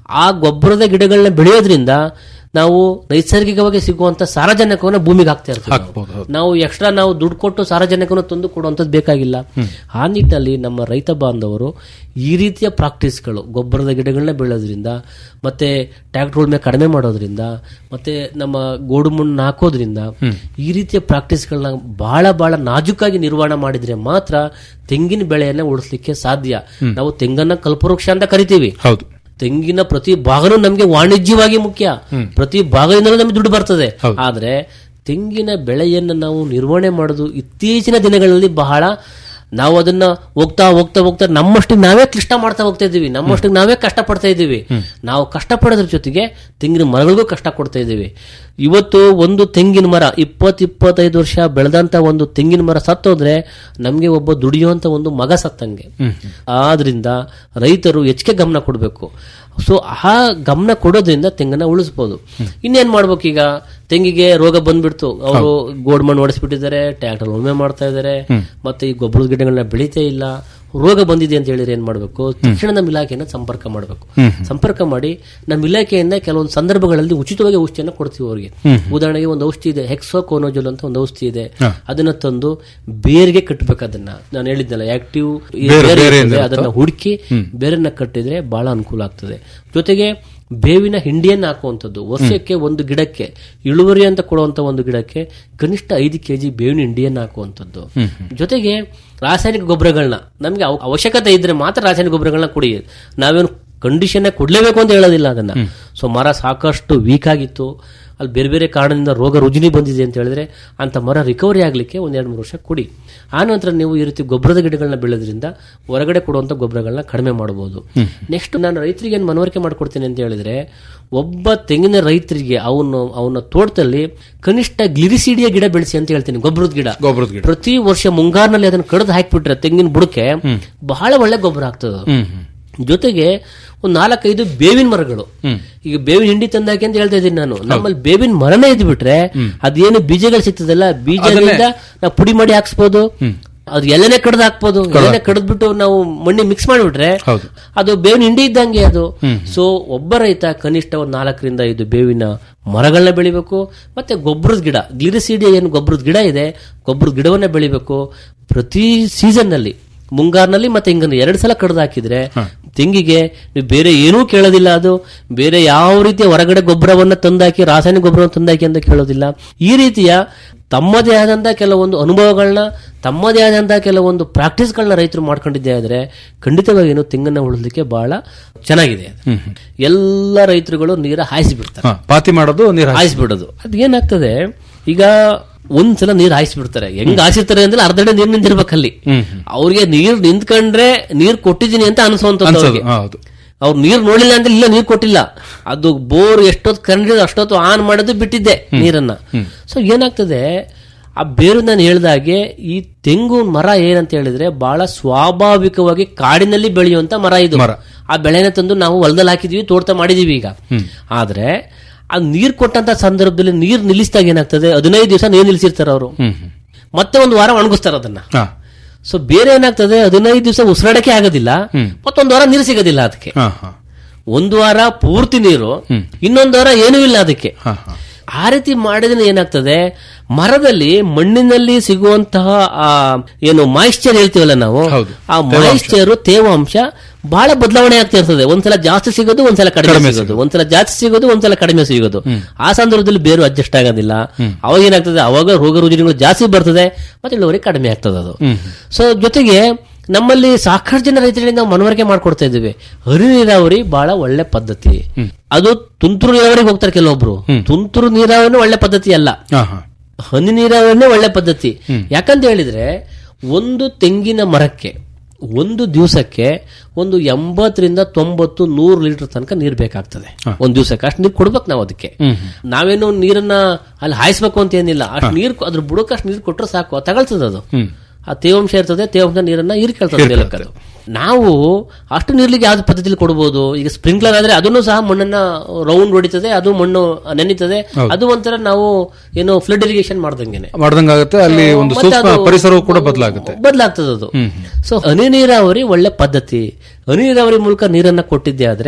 ಆ ಗೊಬ್ಬರದ ಗಿಡಗಳನ್ನ ಬೆಳೆಯೋದ್ರಿಂದ ನಾವು ನೈಸರ್ಗಿಕವಾಗಿ ಸಿಗುವಂತ ಸಾರಜನಕವನ್ನು ಭೂಮಿಗೆ ಹಾಕ್ತಾ ಇರ್ತೀವಿ ನಾವು. ಹಾಕ್ಬೋದು, ಹೌದು. ನಾವು ಎಕ್ಸ್ಟ್ರಾ ನಾವು ದುಡ್ಡು ಕೊಟ್ಟು ಸಾರಜನಕವನ್ನು ತಂದು ಕೊಡುವಂಥದ್ದು ಬೇಕಾಗಿಲ್ಲ ಆ ನಿಟ್ಟಿನಲ್ಲಿ ನಮ್ಮ ರೈತ ಬಾಂಧವರು ಈ ರೀತಿಯ ಪ್ರಾಕ್ಟೀಸ್ಗಳು ಗೊಬ್ಬರದ ಗಿಡಗಳನ್ನ ಬೆಳೆಯೋದ್ರಿಂದ ಮತ್ತೆ ಟ್ಯಾಕ್ಟರ್ ಉಳ್ಮೆ ಕಡಿಮೆ ಮಾಡೋದ್ರಿಂದ ಮತ್ತೆ ನಮ್ಮ ಗೋಡು ಮಣ್ಣು ಹಾಕೋದ್ರಿಂದ ಈ ರೀತಿಯ ಪ್ರಾಕ್ಟೀಸ್ಗಳನ್ನ ಬಹಳ ಬಹಳ ನಾಜೂಕಾಗಿ ನಿರ್ವಹಣೆ ಮಾಡಿದ್ರೆ ಮಾತ್ರ ತೆಂಗಿನ ಬೆಳೆಯನ್ನ ಉಳಿಸ್ಲಿಕ್ಕೆ ಸಾಧ್ಯ ನಾವು ತೆಂಗನ್ನ ಕಲ್ಪವೃಕ್ಷ ಅಂತ ಕರಿತೀವಿ ಹೌದು ತೆಂಗಿನ ಪ್ರತಿ ಭಾಗನೂ ನಮಗೆ ವಾಣಿಜ್ಯವಾಗಿ ಮುಖ್ಯ ಪ್ರತಿ ಭಾಗದಿಂದಲೂ ನಮಗೆ ದುಡ್ಡು ಬರ್ತದೆ ಆದ್ರೆ ತೆಂಗಿನ ಬೆಳೆಯನ್ನು ನಾವು ನಿರ್ವಹಣೆ ಮಾಡೋದು ಇತ್ತೀಚಿನ ದಿನಗಳಲ್ಲಿ ಬಹಳ ನಾವು ಅದನ್ನ ಹೋಗ್ತಾ ಹೋಗ್ತಾ ಹೋಗ್ತಾ ನಮ್ಮಷ್ಟಿಗೆ ನಾವೇ ಕ್ಲಿಷ್ಟ ಮಾಡ್ತಾ ಹೋಗ್ತಾ ಇದ್ದೀವಿ ನಮ್ಮಷ್ಟಿಗೆ ನಾವೇ ಕಷ್ಟ ಪಡ್ತಾ ಇದ್ದೀವಿ ನಾವು ಕಷ್ಟ ಪಡೋದ್ರ ಜೊತೆಗೆ ತೆಂಗಿನ ಮರಗಳಿಗೂ ಕಷ್ಟ ಕೊಡ್ತಾ ಇದ್ದೀವಿ ಇವತ್ತು ಒಂದು ತೆಂಗಿನ ಮರ ಇಪ್ಪತ್ ಇಪ್ಪತ್ತೈದು ವರ್ಷ ಬೆಳೆದಂತ ಒಂದು ತೆಂಗಿನ ಮರ ಸತ್ತೋದ್ರೆ ನಮ್ಗೆ ಒಬ್ಬ ದುಡಿಯುವಂತ ಒಂದು ಮಗ ಸತ್ತಂಗೆ ಆದ್ರಿಂದ ರೈತರು ಹೆಚ್ಚಿಗೆ ಗಮನ ಕೊಡಬೇಕು ಸೊ ಆ ಗಮನ ಕೊಡೋದ್ರಿಂದ ತೆಂಗನ್ನ ಉಳಿಸ್ಬೋದು ಇನ್ನೇನ್ ಮಾಡ್ಬೇಕು ಈಗ ತೆಂಗಿಗೆ ರೋಗ ಬಂದ್ಬಿಡ್ತು ಅವರು ಗೋಡ್ ಮಣ್ಣು ಹೊಡೆಸ್ಬಿಟ್ಟಿದ್ದಾರೆ ಟ್ರ್ಯಾಕ್ಟರ್ ಉಳುಮೆ ಮಾಡ್ತಾ ಇದ್ದಾರೆ ಮತ್ತೆ ಈ ಗೊಬ್ಬರದ ಗಿಡಗಳನ್ನ ಬೆಳೀತೇ ಇಲ್ಲ ರೋಗ ಬಂದಿದೆ ಅಂತ ಹೇಳಿದ್ರೆ ಏನ್ ಮಾಡ್ಬೇಕು ತಕ್ಷಣ ನಮ್ಮ ಇಲಾಖೆಯನ್ನ ಸಂಪರ್ಕ ಮಾಡಬೇಕು ಸಂಪರ್ಕ ಮಾಡಿ ನಮ್ಮ ಇಲಾಖೆಯಿಂದ ಕೆಲವೊಂದು ಸಂದರ್ಭಗಳಲ್ಲಿ ಉಚಿತವಾಗಿ ಔಷಧಿಯನ್ನು ಕೊಡ್ತೀವಿ ಅವರಿಗೆ ಉದಾಹರಣೆಗೆ ಒಂದು ಔಷಧಿ ಇದೆ ಹೆಕ್ಸೋಕೋನೋಜಲ್ ಅಂತ ಒಂದು ಔಷಧಿ ಇದೆ ಅದನ್ನ ತಂದು ಬೇರಿಗೆ ಕಟ್ಟಬೇಕು ಅದನ್ನ ನಾನು ಹೇಳಿದ್ನಲ್ಲ ಆಕ್ಟಿವ್ ಬೇರೆ- ಬೇರೆ ಏನಿರುತ್ತೋ? ಅದನ್ನ ಹುಡುಕಿ ಬೇರೆನ ಕಟ್ಟಿದ್ರೆ ಬಹಳ ಅನುಕೂಲ ಆಗ್ತದೆ ಜೊತೆಗೆ ಬೇವಿನ ಹಿಂಡಿಯನ್ನು ಹಾಕುವಂಥದ್ದು ವರ್ಷಕ್ಕೆ ಒಂದು ಗಿಡಕ್ಕೆ ಇಳುವರಿ ಅಂತ ಕೊಡುವಂತ ಒಂದು ಗಿಡಕ್ಕೆ ಕನಿಷ್ಠ ಐದು ಕೆಜಿ ಬೇವಿನ ಹಿಂಡಿಯನ್ನು ಹಾಕುವಂಥದ್ದು ಜೊತೆಗೆ ರಾಸಾಯನಿಕ ಗೊಬ್ಬರಗಳನ್ನ ನಮಗೆ ಅವ- ಅವಶ್ಯಕತೆ ಇದ್ರೆ ಮಾತ್ರ ರಾಸಾಯನಿಕ ಗೊಬ್ಬರಗಳನ್ನ ಕೊಡಿ ನಾವೇನು ಕಂಡೀಷನ್ ಕೊಡ್ಲೇಬೇಕು ಅಂತ ಹೇಳೋದಿಲ್ಲ ಅದನ್ನ ಸೊ ಮರ ಸಾಕಷ್ಟು ವೀಕ್ ಆಗಿತ್ತು ಅಲ್ಲಿ ಬೇರೆ ಬೇರೆ ಕಾರಣದಿಂದ ರೋಗ ರುಜಿನಿ ಬಂದಿದೆ ಅಂತ ಹೇಳಿದ್ರೆ ಅಂತ ಮರ ರಿಕವರಿ ಆಗ್ಲಿಕ್ಕೆ ಒಂದ್ ಎರಡು ಮೂರು ವರ್ಷ ಕೊಡಿ ಆ ನಂತರ ನೀವು ಈ ರೀತಿ ಗೊಬ್ಬರದ ಗಿಡಗಳನ್ನ ಬೆಳೆದ್ರಿಂದ ಹೊರಗಡೆ ಕೊಡುವಂತ ಗೊಬ್ಬರಗಳನ್ನ ಕಡಿಮೆ ಮಾಡಬಹುದು ನೆಕ್ಸ್ಟ್ ನಾನು ರೈತರಿಗೆ ಏನು ಮನವರಿಕೆ ಮಾಡ್ಕೊಡ್ತೀನಿ ಅಂತ ಹೇಳಿದ್ರೆ ಒಬ್ಬ ತೆಂಗಿನ ರೈತರಿಗೆ ಅವನು ಅವನ ತೋಟದಲ್ಲಿ ಕನಿಷ್ಠ ಗ್ಲಿರಿಸಿಡಿಯ ಗಿಡ ಬೆಳೆಸಿ ಅಂತ ಹೇಳ್ತೀನಿ ಗೊಬ್ಬರದ ಗಿಡ ಗೊಬ್ಬರದ ಗಿಡ ಪ್ರತಿ ವರ್ಷ ಮುಂಗಾರಿನಲ್ಲಿ ಅದನ್ನ ಕಡ್ದು ಹಾಕ್ಬಿಟ್ರೆ ತೆಂಗಿನ ಬುಡಕ್ಕೆ ಬಹಳ ಒಳ್ಳೆ ಗೊಬ್ಬರ ಆಗ್ತದೆ ಅದು. ಹ್ಮ್ ಹ್ಮ್ ಜೊತೆಗೆ ಒಂದು ನಾಲ್ಕೈದು ಬೇವಿನ ಮರಗಳು ಈಗ ಬೇವಿನ ಹಿಂಡಿ ತಂದಾಕೆ ಅಂತ ಹೇಳ್ತಾ ಇದ್ದೀನಿ ನಾನು ನಮ್ಮಲ್ಲಿ ಬೇವಿನ ಮರನೇ ಇದ್ ಬಿಟ್ರೆ ಅದೇನು ಬೀಜಗಳು ಸಿಗ್ತದಲ್ಲ ಬೀಜದಿಂದ ನಾವು ಪುಡಿ ಮಾಡಿ ಹಾಕ್ಸ್ಬೋದು ಅದು ಎಲ್ಲನೇ ಕಡ್ದು ಹಾಕ್ಬೋದು ಎಲ್ಲನೇ ಕಡ್ದ್ಬಿಟ್ಟು ನಾವು ಮಣ್ಣಿ ಮಿಕ್ಸ್ ಮಾಡಿಬಿಟ್ರೆ ಹೌದು. ಅದು ಬೇವಿನ ಹಿಂಡಿ ಇದ್ದಂಗೆ ಅದು ಸೊ ಒಬ್ಬ ರೈತ ಕನಿಷ್ಠ ಒಂದು ನಾಲ್ಕರಿಂದ ಐದು ಬೇವಿನ ಮರಗಳನ್ನ ಬೆಳಿಬೇಕು ಮತ್ತೆ ಗೊಬ್ಬರದ ಗಿಡ ಗ್ಲಿರಿಸಿಡಿ ಏನು ಗೊಬ್ಬರದ ಗಿಡ ಇದೆ ಗೊಬ್ಬರದ ಗಿಡವನ್ನ ಬೆಳಿಬೇಕು ಪ್ರತಿ ಸೀಸನ್ ನಲ್ಲಿ ಮುಂಗಾರಿನಲ್ಲಿ ಮತ್ತೆ ಹಿಂಗನ್ನು ಎರಡು ಸಲ ಕಡ್ದು ಹಾಕಿದ್ರೆ ತೆಂಗಿಗೆ ನೀವು ಬೇರೆ ಏನೂ ಕೇಳೋದಿಲ್ಲ ಅದು ಬೇರೆ ಯಾವ ರೀತಿಯ ಹೊರಗಡೆ ಗೊಬ್ಬರವನ್ನ ತಂದಾಕಿ ರಾಸಾಯನಿಕ ಗೊಬ್ಬರವನ್ನು ತಂದಾಕಿ ಅಂತ ಕೇಳೋದಿಲ್ಲ ಈ ರೀತಿಯ ತಮ್ಮದೇ ಆದಂತ ಕೆಲವೊಂದು ಅನುಭವಗಳನ್ನ ತಮ್ಮದೇ ಆದಂತ ಕೆಲವೊಂದು ಪ್ರಾಕ್ಟೀಸ್ಗಳನ್ನ ರೈತರು ಮಾಡ್ಕೊಂಡಿದ್ದೇ ಆದ್ರೆ ಖಂಡಿತವಾಗಿ ಏನು ತೆಂಗನ್ನ ಉಳಿಸ್ಲಿಕ್ಕೆ ಬಹಳ ಚೆನ್ನಾಗಿದೆ ಅದು. ಎಲ್ಲ ರೈತರುಗಳು ನೀರ ಹಾಯಿಸಿಬಿಡ್ತಾರೆ ಹಾ, ಪಾತಿ ಮಾಡೋದು ನೀರು ಹಾಕಿ. ಹಾಯಿಸ್ಬಿಡೋದು ಅದು ಏನಾಗ್ತದೆ ಈಗ ಒಂದ್ಸಲ ನೀರ್ ಹಾಯಿಸ್ಬಿಡ್ತಾರೆ ಹೆಂಗ್ ಹಾಯಿಸಿರ್ತಾರೆ ಅಂದ್ರೆ ಅರ್ಧಡೆ ನೀರ್ ನಿಂತಿರ್ಬೇಕು ಅಲ್ಲಿ ಅವ್ರಿಗೆ ನೀರ್ ನಿಂತ್ಕೊಂಡ್ರೆ ನೀರ್ ಕೊಟ್ಟಿದ್ದೀನಿ ಅಂತ ಅನ್ಸೋಂಥದ್ದು ಅನ್ಸೋದು ಅವ್ರಿಗೆ. ಹಾ, ಹೌದು ಅವ್ರು ನೀರ್ ನೋಡಿಲ್ಲ ಅಂದ್ರೆ ಇಲ್ಲ ನೀರ್ ಕೊಟ್ಟಿಲ್ಲ ಅದು ಬೋರ್ ಎಷ್ಟೊತ್ತು ಕಂಡಿದ್ದು ಅಷ್ಟೊತ್ತು ಆನ್ ಮಾಡೋದು ಬಿಟ್ಟಿದ್ದೆ ನೀರನ್ನ ಸೊ ಏನಾಗ್ತದೆ ಆ ಬೇರು ನಾನು ಹೇಳ್ದಾಗೆ ಈ ತೆಂಗು ಮರ ಏನಂತ ಹೇಳಿದ್ರೆ ಬಹಳ ಸ್ವಾಭಾವಿಕವಾಗಿ ಕಾಡಿನಲ್ಲಿ ಬೆಳೆಯುವಂತ ಮರ ಇದು ಮರ. ಆ ಬೆಳೆನ ತಂದು ನಾವು ಹೊಲದಲ್ಲಿ ಹಾಕಿದೀವಿ ತೋಟ ಮಾಡಿದೀವಿ ಈಗ ಆದ್ರೆ ಆ ನೀರ್ ಕೊಟ್ಟಂತ ಸಂದರ್ಭದಲ್ಲಿ ನೀರ್ ನಿಲ್ಲಿಸಿದಾಗ ಏನಾಗ್ತದೆ ಹದಿನೈದು ದಿವಸ ನೀರ್ ನಿಲ್ಲಿಸಿರ್ತಾರೆ ಅವರು ಹ್ಮ್ ಹ್ಮ್ ಮತ್ತೆ ಒಂದು ವಾರ ಒಣಗಿಸ್ತಾರೆ ಅದನ್ನ ಹಾ ಸೊ ಬೇರೆ ಏನಾಗ್ತದೆ ಹದಿನೈದು ದಿವಸ ಉಸಿರಾಡಕ್ಕೆ ಆಗೋದಿಲ್ಲ ಮತ್ತೊಂದು ವಾರ ನೀರು ಸಿಗೋದಿಲ್ಲ ಅದಕ್ಕೆ ಹಾ ಹಾ ಒಂದು ವಾರ ಪೂರ್ತಿ ನೀರು ಇನ್ನೊಂದು ವಾರ ಏನೂ ಇಲ್ಲ ಅದಕ್ಕೆ ಹಾ ಹಾ ಆ ರೀತಿ ಮಾಡಿದ್ರೆ ಏನಾಗ್ತದೆ ಮರದಲ್ಲಿ ಮಣ್ಣಿನಲ್ಲಿ ಸಿಗುವಂತಹ ಆ ಏನು ಮಾಯಿಶ್ಚರ್ ಹೇಳ್ತೀವಲ್ಲ ನಾವು ಹೌದು. ಆ ಮಾಯಿಶ್ಚರ್ ತೇವಾಂಶ ಬಹಳ ಬದಲಾವಣೆ ಆಗ್ತಾ ಇರ್ತದೆ ಒಂದ್ಸಲ ಜಾಸ್ತಿ ಸಿಗೋದು ಒಂದ್ಸಲ ಕಡಿಮೆ ಸಿಗೋದು ಒಂದ್ಸಲ ಜಾಸ್ತಿ ಸಿಗೋದು ಒಂದ್ಸಲ ಕಡಿಮೆ ಸಿಗೋದು ಆ ಸಂದರ್ಭದಲ್ಲಿ ಬೇರು ಅಡ್ಜಸ್ಟ್ ಆಗೋದಿಲ್ಲ ಅವಾಗ ಏನಾಗ್ತದೆ ಅವಾಗ ರೋಗ ರುಜಿನಗಳು ಜಾಸ್ತಿ ಬರ್ತದೆ ಮತ್ತೆ ಇಳುವರಿ ಕಡಿಮೆ ಆಗ್ತದೆ ಅದು ಸೊ ಜೊತೆಗೆ ನಮ್ಮಲ್ಲಿ ಸಾಕಷ್ಟು ಜನ ರೈತರಿಗೆ ನಾವು ಮನವರಿಕೆ ಮಾಡ್ಕೊಡ್ತಾ ಇದ್ದೀವಿ ಹರಿ ನೀರಾವರಿ ಬಹಳ ಒಳ್ಳೆ ಪದ್ಧತಿ ಅದು ತುಂತುರು ನೀರಾವರಿಗೆ ಹೋಗ್ತಾರೆ ಕೆಲವೊಬ್ರು ತುಂತುರು ನೀರಾವರಿ ಒಳ್ಳೆ ಪದ್ಧತಿ ಅಲ್ಲ ಹಾ ಹಾ ಹನಿ ನೀರಾವರಿನೇ ಒಳ್ಳೆ ಪದ್ಧತಿ ಯಾಕಂತ ಹೇಳಿದ್ರೆ ಒಂದು ತೆಂಗಿನ ಮರಕ್ಕೆ ಒಂದು ದಿವಸಕ್ಕೆ ಒಂದು ಎಂಬತ್ತರಿಂದ ತೊಂಬತ್ತು ನೂರು ಲೀಟರ್ ತನಕ ನೀರ್ ಬೇಕಾಗ್ತದೆ ಒಂದ್ ದಿವಸಕ್ಕೆ ಅಷ್ಟು ನೀರು ಕೊಡ್ಬೇಕು ನಾವು ಅದಕ್ಕೆ ನಾವೇನು ನೀರನ್ನ ಅಲ್ಲಿ ಹಾಯಿಸ್ಬೇಕು ಅಂತ ಏನಿಲ್ಲ ಅಷ್ಟು ನೀರು ಅದ್ರ ಬುಡಕ್ಕೆ ಅಷ್ಟು ನೀರು ಕೊಟ್ರೆ ಸಾಕು ಅದು ತಗೊಳ್ತದೆ ಅದು ಆ ತೇವಾಂಶ ಇರ್ತದೆ ತೇವಾಂಶ ನೀರನ್ನ ಹೀರ್ಕೊಳ್ತದೆ ಮೇಲಕ್ಕೆ ಅದು ನಾವು ಅಷ್ಟು ನೀರ್ಲಿಕ್ಕೆ ಯಾವ್ದು ಪದ್ಧತಿಲಿ ಕೊಡ್ಬೋದು ಈಗ ಸ್ಪ್ರಿಂಕ್ಲರ್ ಆದ್ರೆ ಅದನ್ನು ಸಹ ಮಣ್ಣನ್ನ ರೌಂಡ್ ಹೊಡಿತದೆ ಅದು ಮಣ್ಣು ನೆನೀತದೆ ಅದು ಒಂಥರ ನಾವು ಏನು ಫ್ಲಡ್ ಇರಿಗೇಷನ್ ಮಾಡ್ದಂಗೆನೆ ಮಾಡ್ದಂಗಾಗತ್ತೆ ಅಲ್ಲಿ ಒಂದು ಮತ್ತೆ ಸೂಕ್ಷ್ಮ ಅದು ಪರಿಸರವು ಕೂಡ ಬದಲಾಗುತ್ತೆ ಬದಲಾಗ್ತದೆ ಅದು ಸೊ ಹನಿ ನೀರಾವರಿ ಒಳ್ಳೆ ಪದ್ಧತಿ ಹನಿ ನೀರಾವರಿ ಮೂಲಕ ನೀರನ್ನ ಕೊಟ್ಟಿದ್ದೆ ಆದ್ರೆ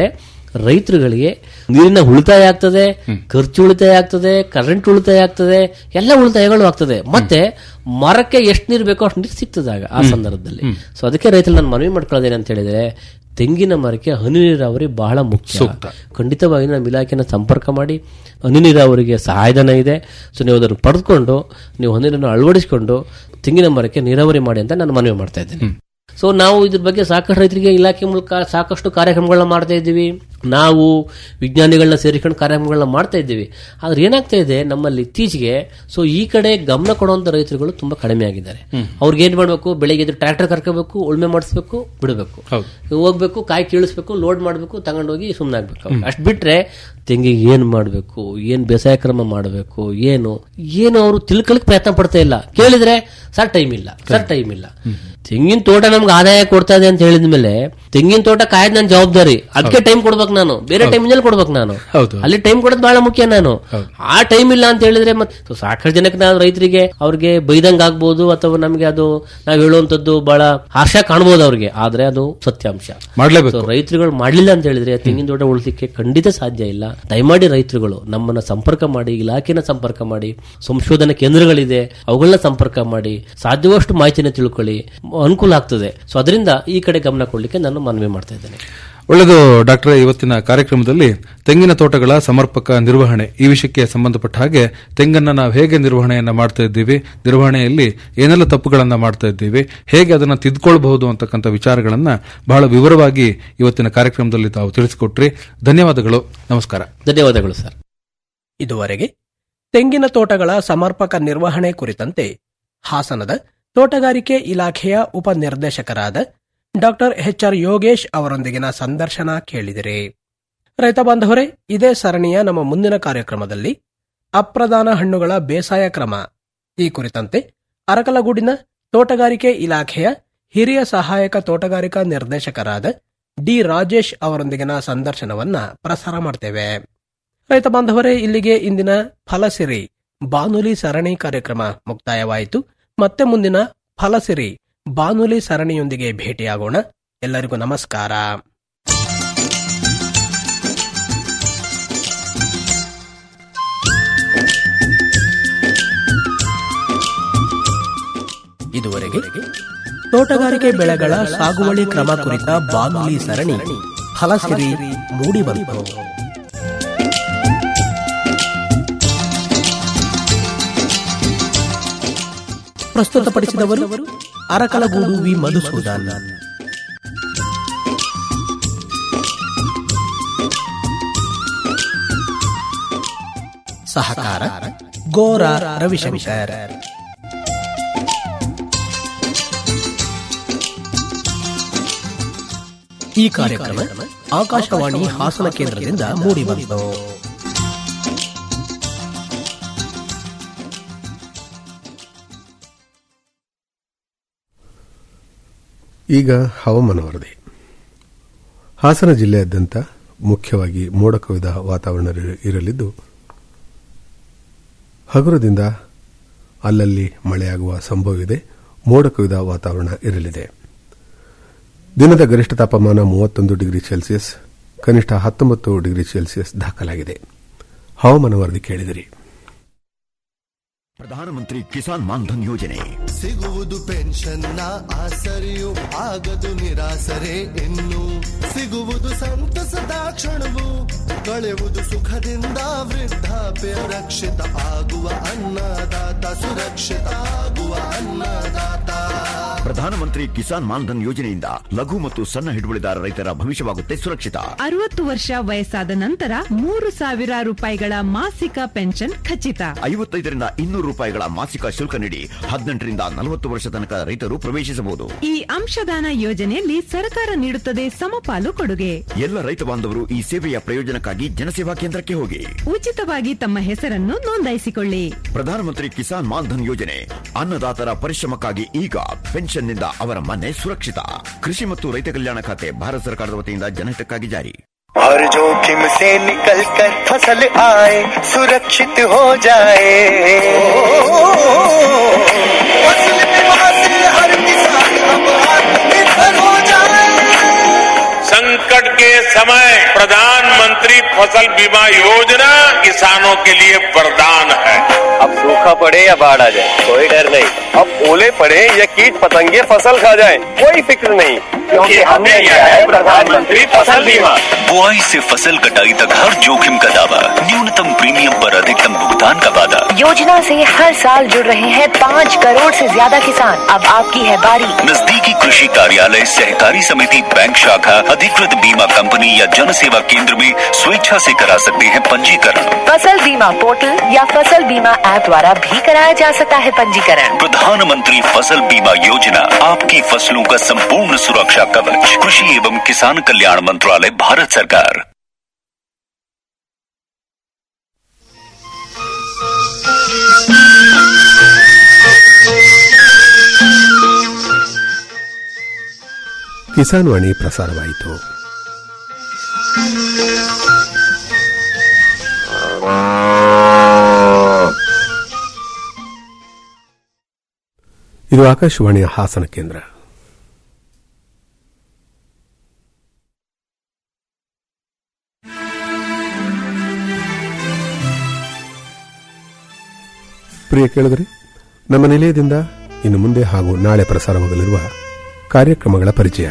ರೈತರುಗಳಿಗೆ ನೀರಿನ ಉಳಿತಾಯ ಆಗ್ತದೆ ಖರ್ಚು ಉಳಿತಾಯ ಆಗ್ತದೆ ಕರೆಂಟ್ ಉಳಿತಾಯ ಆಗ್ತದೆ ಎಲ್ಲ ಉಳಿತಾಯಗಳು ಆಗ್ತದೆ ಮತ್ತೆ ಮರಕ್ಕೆ ಎಷ್ಟು ನೀರು ಬೇಕೋ ಅಷ್ಟು ನೀರು ಸಿಗ್ತದೆ ಆಗ ಆ ಸಂದರ್ಭದಲ್ಲಿ ಸೊ ಅದಕ್ಕೆ ರೈತರು ನಾನು ಮನವಿ ಮಾಡ್ಕೊಳ್ಳೋದೇನೆ ಅಂತ ಹೇಳಿದ್ರೆ ತೆಂಗಿನ ಮರಕ್ಕೆ ಹನಿ ನೀರಾವರಿ ಬಹಳ ಮುಖ್ಯ ಖಂಡಿತವಾಗಿ ನಮ್ಮ ಇಲಾಖೆನ ಸಂಪರ್ಕ ಮಾಡಿ ಹನಿ ನೀರಾವರಿಗೆ ಸಹಾಯಧನ ಇದೆ ಸೊ ನೀವು ಅದನ್ನು ಪಡೆದುಕೊಂಡು ನೀವು ಹನಿ ನೀರನ್ನು ಅಳವಡಿಸಿಕೊಂಡು ತೆಂಗಿನ ಮರಕ್ಕೆ ನೀರಾವರಿ ಮಾಡಿ ಅಂತ ನಾನು ಮನವಿ ಮಾಡ್ತಾ ಇದ್ದೇನೆ ಸೊ ನಾವು ಇದ್ರ ಬಗ್ಗೆ ಸಾಕಷ್ಟು ರೈತರಿಗೆ ಇಲಾಖೆ ಮೂಲಕ ಸಾಕಷ್ಟು ಕಾರ್ಯಕ್ರಮಗಳನ್ನ ಮಾಡ್ತಾ ಇದ್ದೀವಿ ನಾವು ವಿಜ್ಞಾನಿಗಳನ್ನ ಸೇರಿಕೊಂಡು ಕಾರ್ಯಕ್ರಮಗಳನ್ನ ಮಾಡ್ತಾ ಇದ್ದೀವಿ ಆದ್ರೆ ಏನಾಗ್ತಾ ಇದೆ ನಮ್ಮಲ್ಲಿ ಇತ್ತೀಚೆಗೆ ಸೊ ಈ ಕಡೆ ಗಮನ ಕೊಡುವಂತ ರೈತರುಗಳು ತುಂಬಾ ಕಡಿಮೆ ಆಗಿದ್ದಾರೆ ಅವ್ರಿಗೆ ಏನ್ ಮಾಡ್ಬೇಕು ಬೆಳಿಗ್ಗೆ ಎದ್ದು ಟ್ರ್ಯಾಕ್ಟರ್ ಕರ್ಕೋಬೇಕು ಉಳ್ಮೆ ಮಾಡಿಸ್ಬೇಕು ಬಿಡಬೇಕು ಹೋಗ್ಬೇಕು ಕಾಯಿ ಕೀಳಿಸ್ಬೇಕು ಲೋಡ್ ಮಾಡಬೇಕು ತಗೊಂಡೋಗಿ ಸುಮ್ಮನೆ ಆಗ್ಬೇಕು ಅಷ್ಟ್ ಬಿಟ್ರೆ ತೆಂಗಿಗೆ ಏನ್ ಮಾಡಬೇಕು ಏನ್ ಬೇಸಾಯ ಕ್ರಮ ಮಾಡಬೇಕು ಏನು ಏನು ಅವರು ತಿಳ್ಕೊಳಕ್ ಪ್ರಯತ್ನ ಪಡ್ತಾ ಇಲ್ಲ ಕೇಳಿದ್ರೆ ಸರ್ ಟೈಮ್ ಇಲ್ಲ ಸರ್ ಟೈಮ್ ಇಲ್ಲ ತೆಂಗಿನ ತೋಟ ನಮ್ಗೆ ಆದಾಯ ಕೊಡ್ತಾ ಇದೆ ಅಂತ ಹೇಳಿದ್ಮೇಲೆ ತೆಂಗಿನ ತೋಟ ಕಾಯ್ದು ನನ್ನ ಜವಾಬ್ದಾರಿ ಅದಕ್ಕೆ ಟೈಮ್ ಕೊಡ್ಬೇಕು ನಾನು ಬೇರೆ ಟೈಮ್ ಕೊಡ್ಬೇಕು ನಾನು ಹೌದು. ಅಲ್ಲಿ ಟೈಮ್ ಕೊಡೋದು ಬಹಳ ಮುಖ್ಯ ನಾನು ಆ ಟೈಮ್ ಇಲ್ಲ ಅಂತ ಹೇಳಿದ್ರೆ ಮತ್ತೆ ಸಾಕಷ್ಟು ಜನಕ್ಕೆ ನಾವು ರೈತರಿಗೆ ಅವ್ರಿಗೆ ಬೈದಂಗ್ ಆಗ್ಬೋದು ಅಥವಾ ನಮ್ಗೆ ಅದು ನಾವ್ ಹೇಳುವಂತದ್ದು ಬಹಳ ಹರ್ಷ ಕಾಣ್ಬೋದು ಅವ್ರಿಗೆ ಆದ್ರೆ ಅದು ಸತ್ಯಾಂಶ ಮಾಡ್ಲೇಬೇಕು ಸೊ ರೈತರುಗಳು ಮಾಡ್ಲಿಲ್ಲ ಅಂತ ಹೇಳಿದ್ರೆ ತೆಂಗಿನ ತೋಟ ಉಳಿಸಲಿಕ್ಕೆ ಖಂಡಿತ ಸಾಧ್ಯ ಇಲ್ಲ ದಯಮಾಡಿ ರೈತರುಗಳು ನಮ್ಮನ್ನ ಸಂಪರ್ಕ ಮಾಡಿ ಇಲಾಖೆನ ಸಂಪರ್ಕ ಮಾಡಿ ಸಂಶೋಧನಾ ಕೇಂದ್ರಗಳಿದೆ ಅವುಗಳನ್ನ ಸಂಪರ್ಕ ಮಾಡಿ ಸಾಧ್ಯವಷ್ಟು ಮಾಹಿತಿನ ತಿಳ್ಕೊಳ್ಳಿ ಅನುಕೂಲ ಆಗ್ತದೆ ಸೊ ಅದರಿಂದ ಈ ಕಡೆ ಗಮನ ಕೊಡ್ಲಿಕ್ಕೆ ನಾನು ಮನವಿ ಮಾಡ್ತಾ ಇದ್ದೇನೆ ಒಳ್ಳೆಯದು ಡಾಕ್ಟರ್ ಇವತ್ತಿನ ಕಾರ್ಯಕ್ರಮದಲ್ಲಿ ತೆಂಗಿನ ತೋಟಗಳ ಸಮರ್ಪಕ ನಿರ್ವಹಣೆ ಈ ವಿಷಯಕ್ಕೆ ಸಂಬಂಧಪಟ್ಟ ಹಾಗೆ ತೆಂಗನ್ನ ನಾವು ಹೇಗೆ ನಿರ್ವಹಣೆಯನ್ನ ಮಾಡ್ತಾ ಇದ್ದೀವಿ ನಿರ್ವಹಣೆಯಲ್ಲಿ ಏನೆಲ್ಲ ತಪ್ಪುಗಳನ್ನ ಮಾಡ್ತಾ ಇದ್ದೀವಿ ಹೇಗೆ ಅದನ್ನ ತಿದ್ಕೊಳ್ಬಹುದು ಅಂತಕ್ಕಂಥ ವಿಚಾರಗಳನ್ನ ಬಹಳ ವಿವರವಾಗಿ ಇವತ್ತಿನ ಕಾರ್ಯಕ್ರಮದಲ್ಲಿ ತಾವು ತಿಳಿಸಿಕೊಟ್ರಿ ಧನ್ಯವಾದಗಳು ನಮಸ್ಕಾರ ಧನ್ಯವಾದಗಳು ಸರ್ ಇದುವರೆಗೆ ತೆಂಗಿನ ತೋಟಗಳ ಸಮರ್ಪಕ ನಿರ್ವಹಣೆ ಕುರಿತಂತೆ ಹಾಸನದ ತೋಟಗಾರಿಕೆ ಇಲಾಖೆಯ ಉಪನಿರ್ದೇಶಕರಾದ ಡಾಕ್ಟರ್ ಎಚ್ ಆರ್ ಯೋಗೇಶ್ ಅವರೊಂದಿಗಿನ ಸಂದರ್ಶನ ಕೇಳಿದಿರಿ ರೈತ ಬಾಂಧವರೇ ಇದೇ ಸರಣಿಯ ನಮ್ಮ ಮುಂದಿನ ಕಾರ್ಯಕ್ರಮದಲ್ಲಿ ಅಪ್ರಧಾನ ಹಣ್ಣುಗಳ ಬೇಸಾಯ ಕ್ರಮ ಈ ಕುರಿತಂತೆ ಅರಕಲಗೂಡಿನ ತೋಟಗಾರಿಕೆ ಇಲಾಖೆಯ ಹಿರಿಯ ಸಹಾಯಕ ತೋಟಗಾರಿಕಾ ನಿರ್ದೇಶಕರಾದ ಡಿ ರಾಜೇಶ್ ಅವರೊಂದಿಗಿನ ಸಂದರ್ಶನವನ್ನ ಪ್ರಸಾರ ಮಾಡ್ತೇವೆ ರೈತ ಬಾಂಧವರೇ ಇಲ್ಲಿಗೆ ಇಂದಿನ ಫಲಸಿರಿ ಬಾನುಲಿ ಸರಣಿ ಕಾರ್ಯಕ್ರಮ ಮುಕ್ತಾಯವಾಯಿತು ಮತ್ತೆ ಮುಂದಿನ ಫಲಸಿರಿ ಬಾನುಲಿ ಸರಣಿಯೊಂದಿಗೆ ಭೇಟಿಯಾಗೋಣ ಎಲ್ಲರಿಗೂ ನಮಸ್ಕಾರ ಇದುವರೆಗೆ ತೋಟಗಾರಿಕೆ ಬೆಳೆಗಳ ಸಾಗುವಳಿ ಕ್ರಮ ಕುರಿತ ಬಾನುಲಿ ಸರಣಿ ಫಲಸಿರಿ ಮೂಡಿಬಂತು ಪ್ರಸ್ತುತಪಡಿಸಿದವರು ಅರಕಲಗೂಡು ವಿ ಮಧುಸೂದನ್ ಸಹಕಾರ ಗೋರ ರವಿಶಂಕರ್ ಈ ಕಾರ್ಯಕ್ರಮ ಆಕಾಶವಾಣಿ ಹಾಸನ ಕೇಂದ್ರದಿಂದ ಮೂಡಿಬಂತು ಈಗ ಹವಾಮಾನ ವರದಿ ಹಾಸನ ಜಿಲ್ಲೆಯಾದ್ಯಂತ ಮುಖ್ಯವಾಗಿ ಮೋಡ ಕವಿದ ವಾತಾವರಣ ಇರ- ಇರಲಿದ್ದು ಹಗುರದಿಂದ ಅಲ್ಲಲ್ಲಿ ಮಳೆಯಾಗುವ ಸಂಭವವಿದೆ ಮೋಡ ಕವಿದ ವಾತಾವರಣ ಇರಲಿದೆ ದಿನದ ಗರಿಷ್ಠ ತಾಪಮಾನ ಮೂವತ್ತೊಂದು ಡಿಗ್ರಿ ಸೆಲ್ಸಿಯಸ್ ಕನಿಷ್ಠ ಹತ್ತೊಂಬತ್ತು ಡಿಗ್ರಿ ಸೆಲ್ಸಿಯಸ್ ದಾಖಲಾಗಿದೆ ಹವಾಮಾನ ವರದಿ ಕೇಳಿದಿರಿ ಪ್ರಧಾನಮಂತ್ರಿ ಕಿಸಾನ್ ಮಾನ್ಧನ್ ಯೋಜನೆ ಸಿಗುವುದು ಪೆನ್ಷನ್ನ ಆಸರೆಯು ಆಗದು ನಿರಾಸರೆ ಇನ್ನು ಸಿಗುವುದು ಸಂತಸದ ಕ್ಷಣವು ಕಳೆಯುವುದು ಸುಖದಿಂದ ವೃದ್ಧಾಪ್ಯ ರಕ್ಷಿತ ಆಗುವ ಅನ್ನದಾತ ಸುರಕ್ಷಿತ ಆಗುವ ಅನ್ನದಾತ ಪ್ರಧಾನಮಂತ್ರಿ ಕಿಸಾನ್ ಮಾನ್ಧನ್ ಯೋಜನೆಯಿಂದ ಲಘು ಮತ್ತು ಸಣ್ಣ ಹಿಡುವಳಿದಾರ ರೈತರ ಭವಿಷ್ಯವಾಗುತ್ತೆ ಸುರಕ್ಷಿತ ಅರವತ್ತು ವರ್ಷ ವಯಸ್ಸಾದ ನಂತರ ಮೂರು ಸಾವಿರ ರೂಪಾಯಿಗಳ ಮಾಸಿಕ ಪೆನ್ಷನ್ ಖಚಿತ ಐವತ್ತೈದರಿಂದ ಇನ್ನೂರು ರೂಪಾಯಿಗಳ ಮಾಸಿಕ ಶುಲ್ಕ ನೀಡಿ ಹದಿನೆಂಟರಿಂದ ನಲವತ್ತು ವರ್ಷ ತನಕ ರೈತರು ಪ್ರವೇಶಿಸಬಹುದು ಈ ಅಂಶದಾನ ಯೋಜನೆಯಲ್ಲಿ ಸರ್ಕಾರ ನೀಡುತ್ತದೆ ಸಮಪಾಲು ಕೊಡುಗೆ ಎಲ್ಲ ರೈತ ಬಾಂಧವರು ಈ ಸೇವೆಯ ಪ್ರಯೋಜನಕ್ಕಾಗಿ ಜನಸೇವಾ ಕೇಂದ್ರಕ್ಕೆ ಹೋಗಿ ಉಚಿತವಾಗಿ ತಮ್ಮ ಹೆಸರನ್ನು ನೋಂದಾಯಿಸಿಕೊಳ್ಳಿ ಪ್ರಧಾನಮಂತ್ರಿ ಕಿಸಾನ್ ಮಾನ್ಧನ್ ಯೋಜನೆ ಅನ್ನದಾತರ ಪರಿಶ್ರಮಕ್ಕಾಗಿ ಈಗ ಪೆನ್ಷನ್ನಿಂದ ಅವರ ಮನೆ ಸುರಕ್ಷಿತ ಕೃಷಿ ಮತ್ತು ರೈತ ಕಲ್ಯಾಣ ಖಾತೆ ಭಾರತ ಸರ್ಕಾರದ ವತಿಯಿಂದ ಜನಹಿತಕ್ಕಾಗಿ ಜಾರಿ हर जोखिम से निकल कर फसल आए सुरक्षित हो जाए फसल बीमा से हर किसान अब आत्मनिर्भर हो जाए संकट के समय प्रधानमंत्री प्रधानमंत्री फसल बीमा योजना किसानों के लिए वरदान है अब सूखा पड़े या बाढ़ आ जाए कोई डर नहीं अब ओले पड़े या कीट पतंगे फसल खा जाए कोई फिक्र नहीं क्योंकि हमने लिया है प्रधानमंत्री फसल बीमा बुआई से फसल कटाई तक हर जोखिम का दावा न्यूनतम प्रीमियम पर अधिकतम भुगतान का वादा योजना से हर साल जुड़ रहे हैं पाँच करोड़ से ज्यादा किसान अब आपकी है बारी नजदीकी कृषि कार्यालय सहकारी समिति बैंक शाखा अधिकृत बीमा कंपनी या जन सेवा केंद्र में स्वेच्छा से करा सकते हैं पंजीकरण फसल बीमा पोर्टल या फसल बीमा ऐप द्वारा भी कराया जा सकता है पंजीकरण प्रधानमंत्री फसल बीमा योजना आपकी फसलों का संपूर्ण सुरक्षा कवच कृषि एवं किसान कल्याण मंत्रालय भारत सरकार ಕಿಸಾನ್ ವಾಣಿ ಪ್ರಸಾರವಾಯಿತು ಇದು ಆಕಾಶವಾಣಿಯ ಹಾಸನ ಕೇಂದ್ರ ಪ್ರಿಯ ಕೇಳಿದರೆ ನಮ್ಮ ನಿಲಯದಿಂದ ಇನ್ನು ಮುಂದೆ ಹಾಗೂ ನಾಳೆ ಪ್ರಸಾರವಾಗಲಿರುವ ಕಾರ್ಯಕ್ರಮಗಳ ಪರಿಚಯ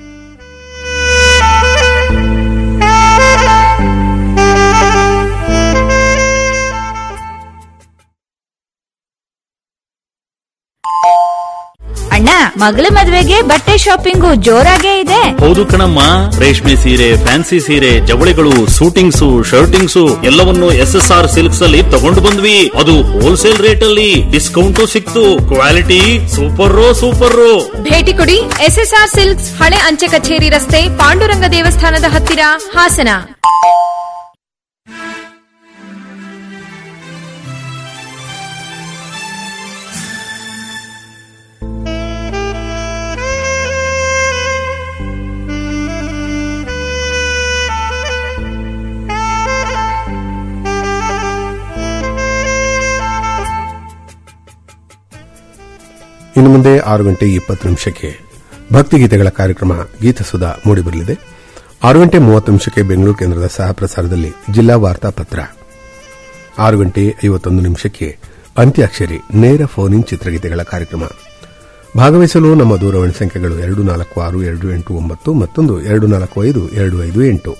ಅಣ್ಣ ಮಗಳ ಮದ್ವೆಗೆ ಬಟ್ಟೆ ಶಾಪಿಂಗು ಜೋರಾಗೇ ಇದೆ ಹೌದು ಕಣಮ್ಮ ರೇಷ್ಮೆ ಸೀರೆ ಫ್ಯಾನ್ಸಿ ಸೀರೆ ಜವಳಿಗಳು ಸೂಟಿಂಗ್ಸು ಶರ್ಟಿಂಗ್ಸು ಎಲ್ಲವನ್ನು ಎಸ್ ಎಸ್ ಆರ್ ಸಿಲ್ಕ್ಸ್ ಅಲ್ಲಿ ತಗೊಂಡು ಬಂದ್ವಿ ಅದು ಹೋಲ್ಸೇಲ್ ರೇಟ್ ಅಲ್ಲಿ ಡಿಸ್ಕೌಂಟು ಸಿಕ್ತು ಕ್ವಾಲಿಟಿ ಸೂಪರ್ ಸೂಪರ್ ಭೇಟಿ ಕೊಡಿ ಎಸ್ಎಸ್ಆರ್ ಸಿಲ್ಕ್ಸ್ ಹಳೆ ಅಂಚೆ ಕಚೇರಿ ರಸ್ತೆ ಪಾಂಡುರಂಗ ದೇವಸ್ಥಾನದ ಹತ್ತಿರ ಹಾಸನ ಇನ್ನು ಮುಂದೆ ಆರು ಗಂಟೆ ಇಪ್ಪತ್ತು ನಿಮಿಷಕ್ಕೆ ಭಕ್ತಿಗೀತೆಗಳ ಕಾರ್ಯಕ್ರಮ ಗೀತಸುಧಾ ಮೂಡಿಬರಲಿದೆ ಆರು ಗಂಟೆ ಮೂವತ್ತು ನಿಮಿಷಕ್ಕೆ ಬೆಂಗಳೂರು ಕೇಂದ್ರದ ಸಹ ಪ್ರಸಾರದಲ್ಲಿ ಜಿಲ್ಲಾ ವಾರ್ತಾ ಪತ್ರ ಆರು ಗಂಟೆ ಐವತ್ತೊಂದು ನಿಮಿಷಕ್ಕೆ ಅಂತ್ಯಾಕ್ಷರಿ ನೇರ ಫೋನ್ ಇನ್ ಚಿತ್ರಗೀತೆಗಳ ಕಾರ್ಯಕ್ರಮ ಭಾಗವಹಿಸಲು ನಮ್ಮ ದೂರವಾಣಿ ಸಂಖ್ಯೆಗಳು ಎರಡು ನಾಲ್ಕು ಆರು ಎರಡು ಎಂಟು ಒಂಬತ್ತು ಮತ್ತೊಂದು ಎರಡು ನಾಲ್ಕು ಐದು ಎರಡು ಐದು ಎಂಟು